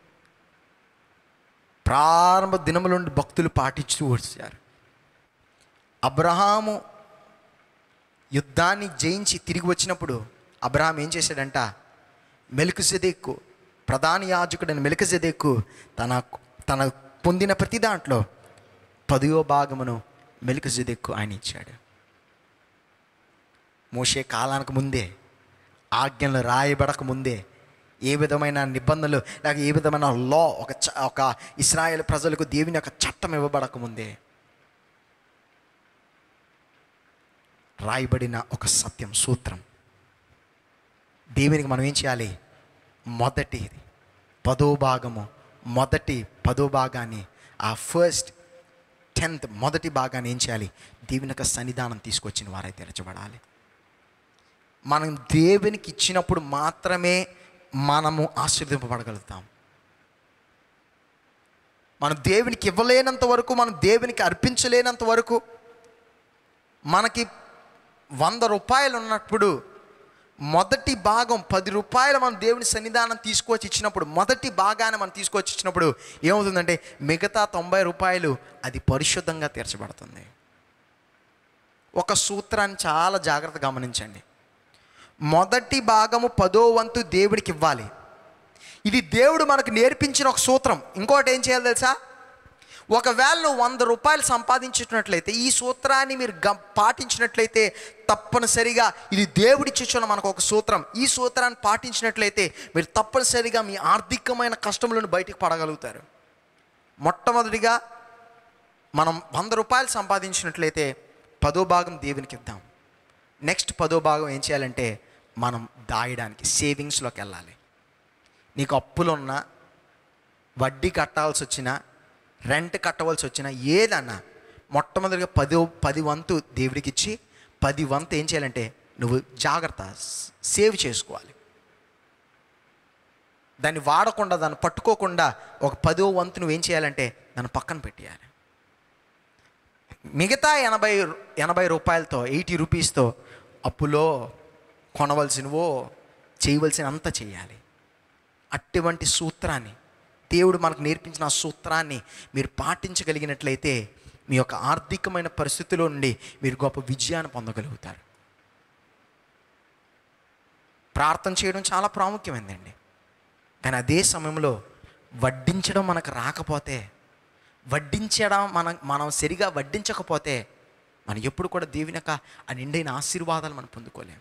ప్రారంభ దినముల నుండి భక్తులు పాటించుతూ వచ్చారు అబ్రహాము యుద్ధాన్ని జయించి తిరిగి వచ్చినప్పుడు అబ్రహాం ఏం చేశాడంట మెలికజెదెక్కు ప్రధాన యాజకుడైన మెలికజెదెక్కు తన తన పొందిన ప్రతి దాంట్లో పదియో భాగమును మెలికజెదెక్కు ఆయన ఇచ్చాడు మోసే కాలానికి ముందే ఆజ్ఞలు రాయబడక ముందే ఏ విధమైన నిబంధనలు లేక ఏ విధమైన లా ఒక చ- ఒక ఇస్రాయేల్ ప్రజలకు దేవుని యొక్క చట్టం ఇవ్వబడక ముందే రాయబడిన ఒక సత్యం సూత్రం దేవునికి మనం ఏం చేయాలి మొదటి పదో భాగము మొదటి పదో భాగాన్ని ఆ ఫస్ట్ టెన్త్ మొదటి భాగాన్ని ఏం చేయాలి దేవుని యొక్క సన్నిధానం తీసుకొచ్చిన వారై తెరచబడాలి మనం దేవునికి ఇచ్చినప్పుడు మాత్రమే మనము ఆశీర్వదింపబడగలుగుతాం మనం దేవునికి ఇవ్వలేనంత వరకు మనం దేవునికి అర్పించలేనంత వరకు మనకి వంద రూపాయలు ఉన్నప్పుడు మొదటి భాగం పది రూపాయలు మనం దేవుని సన్నిధానం తీసుకొచ్చి ఇచ్చినప్పుడు మొదటి భాగాన్ని మనం తీసుకొచ్చి ఇచ్చినప్పుడు ఏమవుతుందంటే మిగతా తొంభై రూపాయలు అది పరిశుద్ధంగా తీర్చబడుతుంది ఒక సూత్రాన్ని చాలా జాగ్రత్తగా గమనించండి మొదటి భాగము పదో వంతు దేవుడికి ఇవ్వాలి ఇది దేవుడు మనకు నేర్పించిన ఒక సూత్రం ఇంకోటి ఏం చేయాలి తెలుసా ఒకవేళ నువ్వు వంద రూపాయలు సంపాదించినట్లయితే ఈ సూత్రాన్ని మీరు గ పాటించినట్లయితే తప్పనిసరిగా ఇది దేవుడిచ్చిచ్చిన మనకు ఒక సూత్రం ఈ సూత్రాన్ని పాటించినట్లయితే మీరు తప్పనిసరిగా మీ ఆర్థికమైన కష్టములను బయటికి పడగలుగుతారు మొట్టమొదటిగా మనం వంద రూపాయలు సంపాదించినట్లయితే పదో భాగం దేవునికి ఇద్దాం నెక్స్ట్ పదో భాగం ఏం చేయాలంటే మనం దాయడానికి సేవింగ్స్లోకి వెళ్ళాలి నీకు అప్పులు ఉన్నా వడ్డీ కట్టాల్సి వచ్చినా రెంట్ కట్టవలసి వచ్చినా ఏదన్నా మొట్టమొదటిగా పది పది వంతు దేవుడికి ఇచ్చి పది వంతు ఏం చేయాలంటే నువ్వు జాగ్రత్త సేవ్ చేసుకోవాలి దాన్ని వాడకుండా దాన్ని పట్టుకోకుండా ఒక పదో వంతు నువ్వేం చేయాలంటే దాన్ని పక్కన పెట్టేయాలి మిగతా ఎనభై ఎనభై రూపాయలతో ఎయిటీ రూపీస్తో అప్పులో కొనవలసినవో చేయవలసిన అంత చేయాలి అటువంటి సూత్రాన్ని దేవుడు మనకు నేర్పించిన ఆ సూత్రాన్ని మీరు పాటించగలిగినట్లయితే మీ యొక్క ఆర్థికమైన పరిస్థితిలో నుండి మీరు గొప్ప విజయాన్ని పొందగలుగుతారు ప్రార్థన చేయడం చాలా ప్రాముఖ్యమైందండి కానీ అదే సమయంలో వడ్డించడం మనకు రాకపోతే వడ్డించడం మనం మనం సరిగా వడ్డించకపోతే మనం ఎప్పుడు కూడా దేవుని యొక్క ఆ నిండైన ఆశీర్వాదాలు మనం పొందుకోలేం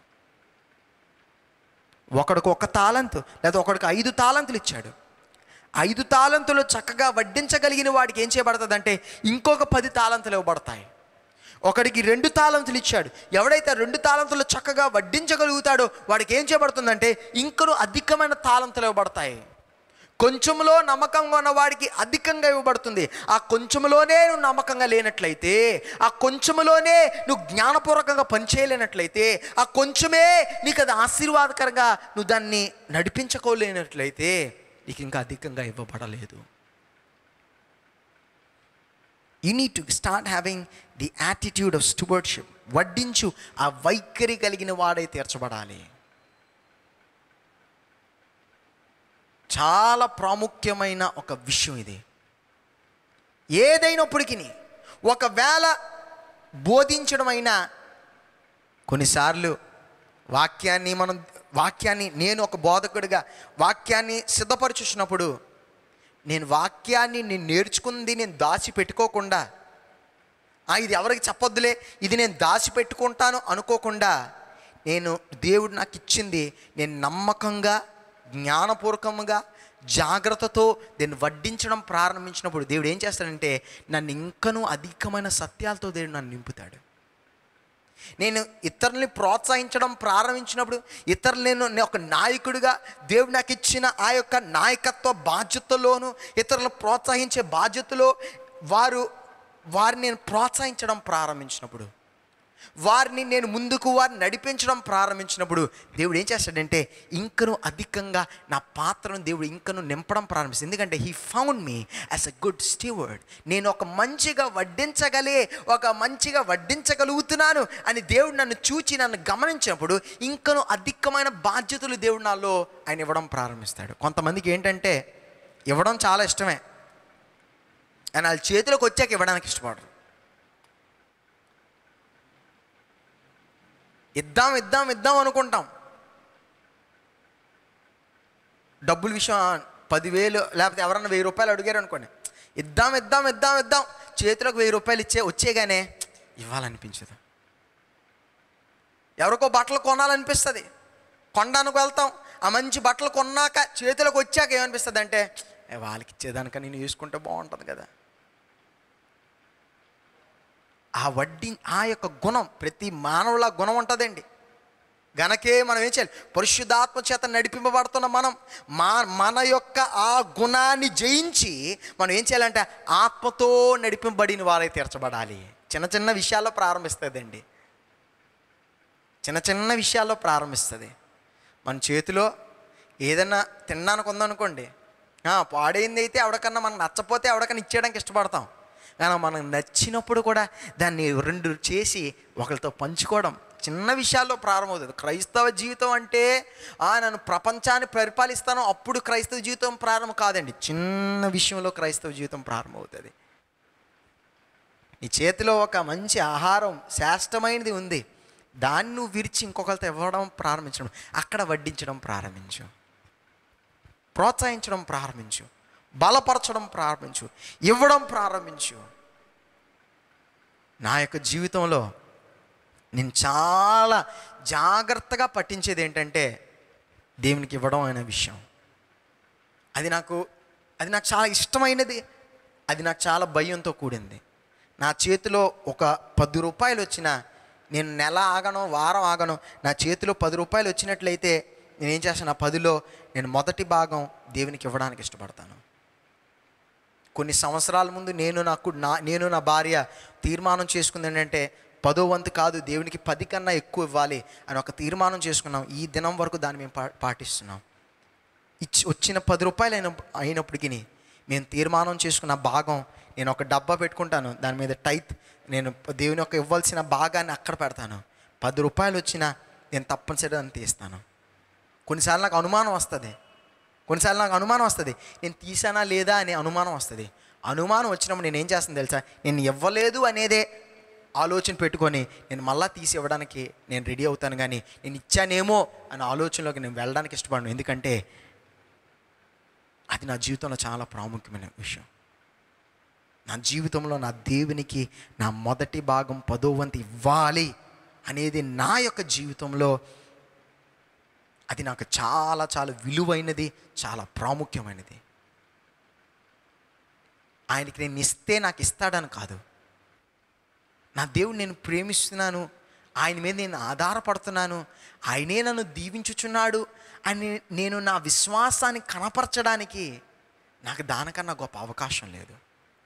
ఒకడికి ఒక తాళంతు లేదా ఒకడికి ఐదు తాళంతులు ఇచ్చాడు ఐదు తాళంతులు చక్కగా వడ్డించగలిగిన వాడికి ఏం చేయబడుతుందంటే ఇంకొక పది తాళంతులు ఇవ్వబడతాయి ఒకడికి రెండు తాళంతులు ఇచ్చాడు ఎవడైతే రెండు తాళంతులు చక్కగా వడ్డించగలుగుతాడో వాడికి ఏం చేయబడుతుందంటే ఇంకను అధికమైన తాళంతులు ఇవ్వబడతాయి కొంచెంలో నమ్మకంగా ఉన్న వాడికి అధికంగా ఇవ్వబడుతుంది ఆ కొంచెంలోనే నువ్వు నమ్మకంగా లేనట్లయితే ఆ కొంచెంలోనే నువ్వు జ్ఞానపూర్వకంగా పనిచేయలేనట్లయితే ఆ కొంచెమే నీకు అది ఆశీర్వాదకరంగా నువ్వు దాన్ని నడిపించుకోలేనట్లయితే నీకు ఇంకా అధికంగా ఇవ్వబడలేదు you need to start having the attitude of stewardship వడ్డించు ఆ వైఖరి కలిగిన వాడై తీర్చబడాలి చాలా ప్రాముఖ్యమైన ఒక విషయం ఇది ఏదైనప్పటికీ ఒకవేళ బోధించడం అయినా కొన్నిసార్లు వాక్యాన్ని మనం వాక్యాన్ని నేను ఒక బోధకుడిగా వాక్యాన్ని సిద్ధపరచుచున్నప్పుడు నేను వాక్యాన్ని నేను నేర్చుకుంది నేను దాచి పెట్టుకోకుండా "ఆ, ఇది ఎవరికి చెప్పొద్దులే ఇది నేను దాచి పెట్టుకుంటాను అనుకోకుండా నేను దేవుడు నాకు ఇచ్చింది నేను నమ్మకంగా జ్ఞానపూర్వకంగా జాగ్రత్తతో దీన్ని వడ్డించడం ప్రారంభించినప్పుడు దేవుడు ఏం చేస్తాడంటే నన్ను ఇంకనూ అధికమైన సత్యాలతో దేవుడు నన్ను నింపుతాడు నేను ఇతరుల్ని ప్రోత్సహించడం ప్రారంభించినప్పుడు ఇతరులు నేను నేను ఒక నాయకుడిగా దేవుడు నాకు ఇచ్చిన ఆ యొక్క నాయకత్వ బాధ్యతలోను ఇతరులను ప్రోత్సహించే బాధ్యతలో వారు వారిని నేను ప్రోత్సహించడం ప్రారంభించినప్పుడు వారిని నేను ముందుకు వారిని నడిపించడం ప్రారంభించినప్పుడు దేవుడు ఏం చేస్తాడంటే ఇంకను అధికంగా నా పాత్రను దేవుడు ఇంకను నింపడం ప్రారంభిస్తుంది ఎందుకంటే he found me as a good steward నేను ఒక మంచిగా వడ్డించగలే ఒక మంచిగా వడ్డించగలుగుతున్నాను అని దేవుడు నన్ను చూచి నన్ను గమనించినప్పుడు ఇంకను అధికమైన బాధ్యతలు దేవుడు నాలో ఆయన ఇవ్వడం ప్రారంభిస్తాడు కొంతమందికి ఏంటంటే ఇవ్వడం చాలా ఇష్టమే ఆయన వాళ్ళ చేతిలోకి వచ్చాక ఇవ్వడానికి ఇష్టపడరు ఇద్దాం ఇద్దాం ఇద్దాం అనుకుంటాం డబ్బుల విషయం ఆ, పదివేలు లేకపోతే ఎవరన్నా వెయ్యి రూపాయలు అడిగారు అనుకోండి ఇద్దాం ఇద్దాం ఇద్దాం ఇద్దాం చేతిలోకి వెయ్యి రూపాయలు ఇచ్చే వచ్చేగానే ఇవ్వాలనిపించదు ఎవరికో బట్టలు కొనాలనిపిస్తుంది కొనడానికి వెళ్తాం ఆ మంచి బట్టలు కొన్నాక చేతిలోకి వచ్చాక ఏమనిపిస్తుంది అంటే "ఏ, వాళ్ళకి ఇచ్చేదానిక నేను చూసుకుంటే బాగుంటుంది కదా ఆ వడ్డీ ఆ యొక్క గుణం ప్రతి మానవుల గుణం ఉంటుందండి గనకే మనం ఏం చేయాలి పరిశుద్ధాత్మ చేత నడిపింపబడుతున్న మనం మా మన యొక్క ఆ గుణాన్ని జయించి మనం ఏం చేయాలంటే ఆత్మతో నడిపింపబడిన వారై తీర్చబడాలి చిన్న చిన్న విషయాల్లో ప్రారంభిస్తుందండి చిన్న చిన్న విషయాల్లో ప్రారంభిస్తుంది మన చేతిలో ఏదైనా తినడానికి ఉందనుకోండి ఆ, పాడైంది అయితే ఎవరికన్నా మనకు నచ్చపోతే ఎవరికన్నా ఇచ్చేయడానికి ఇష్టపడతాం కానీ మనకు నచ్చినప్పుడు కూడా దాన్ని రెండు చేసి ఒకరితో పంచుకోవడం చిన్న విషయాల్లో ప్రారంభమవుతుంది క్రైస్తవ జీవితం అంటే ఆ, నన్ను ప్రపంచాన్ని పరిపాలిస్తాను అప్పుడు క్రైస్తవ జీవితం ప్రారంభం కాదండి చిన్న విషయంలో క్రైస్తవ జీవితం ప్రారంభమవుతుంది నీ చేతిలో ఒక మంచి ఆహారం శ్రేష్టమైనది ఉంది దాన్ని నువ్వు విరిచి ఇంకొకరితో ఇవ్వడం ప్రారంభించడం అక్కడ వడ్డించడం ప్రారంభించు ప్రోత్సహించడం ప్రారంభించు బలపరచడం ప్రారంభించు ఇవ్వడం ప్రారంభించు నా యొక్క జీవితంలో నేను చాలా జాగ్రత్తగా పట్టించేది ఏంటంటే దేవునికి ఇవ్వడం అనే విషయం అది నాకు అది నాకు చాలా ఇష్టమైనది అది నాకు చాలా భయంతో కూడింది నా చేతిలో ఒక పది రూపాయలు వచ్చినా నేను నెల ఆగను వారం ఆగను నా చేతిలో పది రూపాయలు వచ్చినట్లయితే నేనేం చేస్తాను ఆ పదిలో నేను మొదటి భాగం దేవునికి ఇవ్వడానికి ఇష్టపడతాను కొన్ని సంవత్సరాల ముందు నేను నాకు నా నేను నా భార్య తీర్మానం చేసుకుంది ఏంటంటే పదో వంతు కాదు దేవునికి పది కన్నా ఎక్కువ ఇవ్వాలి అని ఒక తీర్మానం చేసుకున్నాం ఈ దినం వరకు దాన్ని మేము పా పాటిస్తున్నాం ఇచ్చి వచ్చిన పది రూపాయలు అయిన అయినప్పటికీ మేము తీర్మానం చేసుకున్న భాగం నేను ఒక డబ్బా పెట్టుకుంటాను దాని మీద టైత్ నేను దేవుని యొక్క ఇవ్వాల్సిన భాగాన్ని అక్కడ పెడతాను పది రూపాయలు వచ్చినా నేను తప్పనిసరిగా దాన్ని తీస్తాను కొన్నిసార్లు నాకు అనుమానం వస్తుంది కొన్నిసార్లు నాకు అనుమానం వస్తుంది నేను తీసానా లేదా అనే అనుమానం వస్తుంది అనుమానం వచ్చినప్పుడు నేను ఏం చేస్తాను తెలుసా నేను ఇవ్వలేదు అనేదే ఆలోచన పెట్టుకొని నేను మళ్ళా తీసి ఇవ్వడానికి నేను రెడీ అవుతాను కానీ నేను ఇచ్చానేమో అనే ఆలోచనలోకి నేను వెళ్ళడానికి ఇష్టపడను ఎందుకంటే అది నా జీవితంలో చాలా ప్రాముఖ్యమైన విషయం నా జీవితంలో నా దేవునికి నా మొదటి భాగం పదో వంతు ఇవ్వాలి అనేది నా యొక్క జీవితంలో అది నాకు చాలా చాలా విలువైనది చాలా ప్రాముఖ్యమైనది ఆయనకి నేను ఇస్తే నాకు ఇస్తాడని కాదు నా దేవుడు నేను ప్రేమిస్తున్నాను ఆయన మీద నేను ఆధారపడుతున్నాను ఆయనే నన్ను దీవించుచున్నాడు అని నేను నా విశ్వాసాన్ని కనపరచడానికి నాకు దానికన్నా గొప్ప అవకాశం లేదు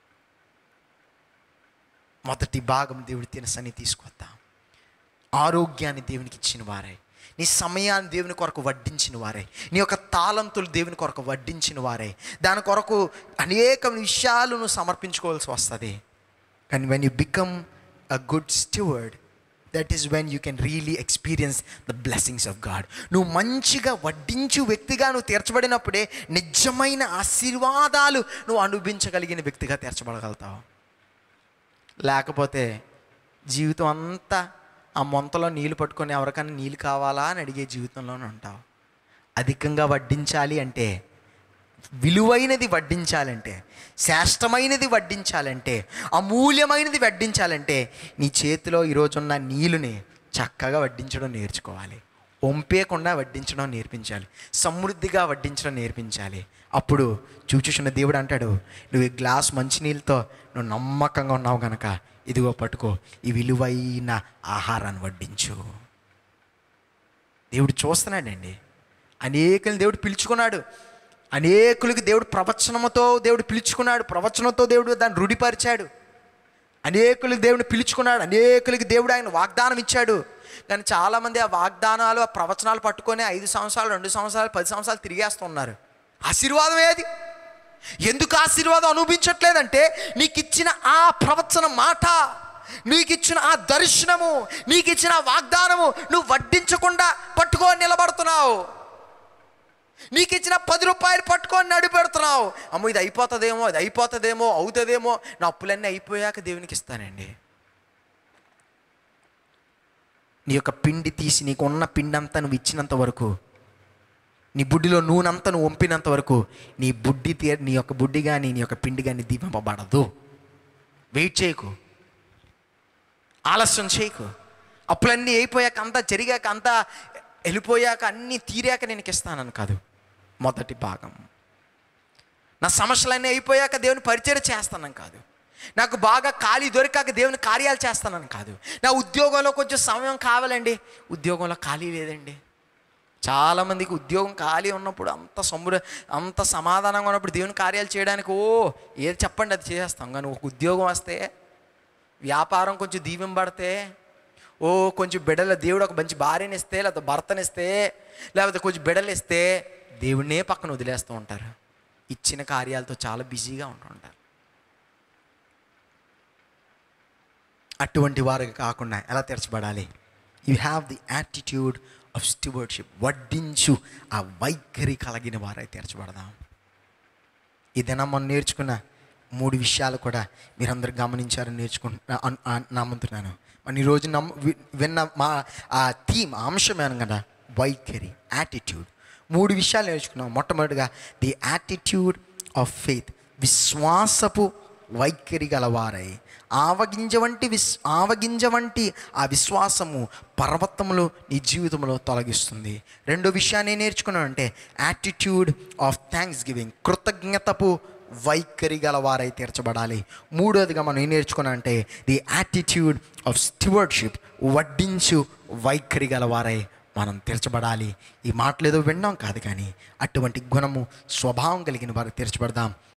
మొదటి భాగం దేవుడి తినసని తీసుకొద్దాం ఆరోగ్యాన్ని దేవునికి ఇచ్చిన వారే నీ సమయాన్ని దేవుని కొరకు వడ్డించిన వారే నీ యొక్క తాళంతులు దేవుని కొరకు వడ్డించిన వారే దాని కొరకు అనేక విషయాలు నువ్వు సమర్పించుకోవాల్సి వస్తుంది కానీ when you become a good steward that is when you can really experience the blessings of God నువ్వు మంచిగా వడ్డించు వ్యక్తిగా నువ్వు తీర్చబడినప్పుడే నిజమైన ఆశీర్వాదాలు నువ్వు అనుభవించగలిగిన వ్యక్తిగా తీర్చబడగలుగుతావు లేకపోతే జీవితం అంతా ఆ మొంతలో నీళ్ళు పట్టుకొని ఎవరికైనా నీళ్ళు కావాలా అని అడిగే జీవితంలోనే ఉంటావు అధికంగా వడ్డించాలి అంటే విలువైనది వడ్డించాలంటే శ్రేష్టమైనది వడ్డించాలంటే అమూల్యమైనది వడ్డించాలంటే నీ చేతిలో ఈరోజున్న నీళ్ళుని చక్కగా వడ్డించడం నేర్చుకోవాలి ఒంపేయకుండా వడ్డించడం నేర్పించాలి సమృద్ధిగా వడ్డించడం నేర్పించాలి అప్పుడు చూచుచున్న దేవుడు అంటాడు నువ్వు ఈ గ్లాస్ మంచినీళ్ళతో నువ్వు నమ్మకంగా ఉన్నావు గనక ఇదిగో పట్టుకో ఈ విలువైన ఆహారాన్ని వడ్డించు దేవుడు చూస్తున్నాడండి అనేకులు దేవుడు పిలుచుకున్నాడు అనేకులకి దేవుడు ప్రవచనముతో దేవుడు పిలుచుకున్నాడు ప్రవచనంతో దేవుడు దాన్ని రుడిపరిచాడు అనేకులకి దేవుడిని పిలుచుకున్నాడు అనేకులకి దేవుడు ఆయన వాగ్దానం ఇచ్చాడు కానీ చాలామంది ఆ వాగ్దానాలు ఆ ప్రవచనాలు పట్టుకొని ఐదు సంవత్సరాలు రెండు సంవత్సరాలు పది సంవత్సరాలు తిరిగేస్తున్నారు ఆశీర్వాదం ఏది ఎందుకు ఆశీర్వాదం అనుభవించట్లేదంటే నీకు ఇచ్చిన ఆ ప్రవచన మాట నీకు ఇచ్చిన ఆ దర్శనము నీకు ఇచ్చిన ఆ వాగ్దానము నువ్వు వడ్డించకుండా పట్టుకొని నిలబడుతున్నావు నీకు ఇచ్చిన పది రూపాయలు పట్టుకొని నడిపెడుతున్నావు అమ్మో ఇది అయిపోతుందేమో అది అయిపోతుందేమో అవుతుందేమో నా అప్పులన్నీ అయిపోయాక దేవునికి ఇస్తానండి నీ యొక్క పిండి తీసి నీకు ఉన్న పిండి అంతా నువ్వు ఇచ్చినంత వరకు నీ బుడ్డిలో నూనెంతా నువ్వు వంపినంత వరకు నీ బుడ్డి తీ నీ యొక్క బుడ్డి కానీ నీ యొక్క పిండి కానీ దీపింపబడదు వెయిట్ చేయకు ఆలస్యం చేయకు అప్పులన్నీ అయిపోయాక అంతా జరిగాక అంతా వెళ్ళిపోయాక అన్నీ తీరాక నేను ఇస్తానని కాదు మొదటి భాగం నా సమస్యలన్నీ అయిపోయాక దేవుని పరిచయం చేస్తానని కాదు నాకు బాగా ఖాళీ దొరికాక దేవుని కార్యాలు చేస్తానని కాదు నా ఉద్యోగంలో కొంచెం సమయం కావాలండి ఉద్యోగంలో ఖాళీ లేదండి చాలామందికి ఉద్యోగం ఖాళీ ఉన్నప్పుడు అంత సమృ అంత సమాధానంగా ఉన్నప్పుడు దేవుని కార్యాలు చేయడానికి ఓ ఏది చెప్పండి అది చేసేస్తాం కానీ ఒక ఉద్యోగం వస్తే వ్యాపారం కొంచెం దీవెం పడితే ఓ కొంచెం బిడ్డల దేవుడు ఒక మంచి భార్యని ఇస్తే లేకపోతే భర్తనిస్తే లేకపోతే కొంచెం బిడ్డలు ఇస్తే దేవుడినే పక్కన వదిలేస్తూ ఉంటారు ఇచ్చిన కార్యాలతో చాలా బిజీగా ఉంటుంటారు అటువంటి వారికి కాకుండా ఎలా తెరచబడాలి you have the attitude of stewardship వడ్డించు ఆ వైఖరి కలిగిన వారై తెరచబడదాం ఇదేనా మనం నేర్చుకున్న మూడు విషయాలు కూడా మీరందరూ గమనించారని నేర్చుకుంటున్నా అన్- ఆ- నమ్ముతున్నాను మన ఈరోజు నమ్ము వి- విన్న మా ఆ థీమ్ అంశం కదా వైఖరి యాటిట్యూడ్ మూడు విషయాలు నేర్చుకున్నాం మొట్టమొదటిగా ది యాటిట్యూడ్ ఆఫ్ ఫెయిత్ విశ్వాసపు వైఖరి గలవారై ఆవగింజ వంటి విస్ ఆవగింజ వంటి ఆ విశ్వాసము పర్వతములు నీ జీవితంలో తొలగిస్తుంది రెండో విషయాన్ని ఏం నేర్చుకున్నాం అంటే యాటిట్యూడ్ ఆఫ్ థ్యాంక్స్ గివింగ్ కృతజ్ఞతపు వైఖరి గలవారై తీర్చబడాలి మూడోదిగా మనం ఏం నేర్చుకున్నాం అంటే ది యాటిట్యూడ్ ఆఫ్ స్టివర్డ్షిప్ వడ్డించు వైఖరి గలవారై మనం తీర్చబడాలి ఈ మాటలు ఏదో విన్నాం కాదు కానీ అటువంటి గుణము స్వభావం కలిగిన వారు తీర్చబడదాం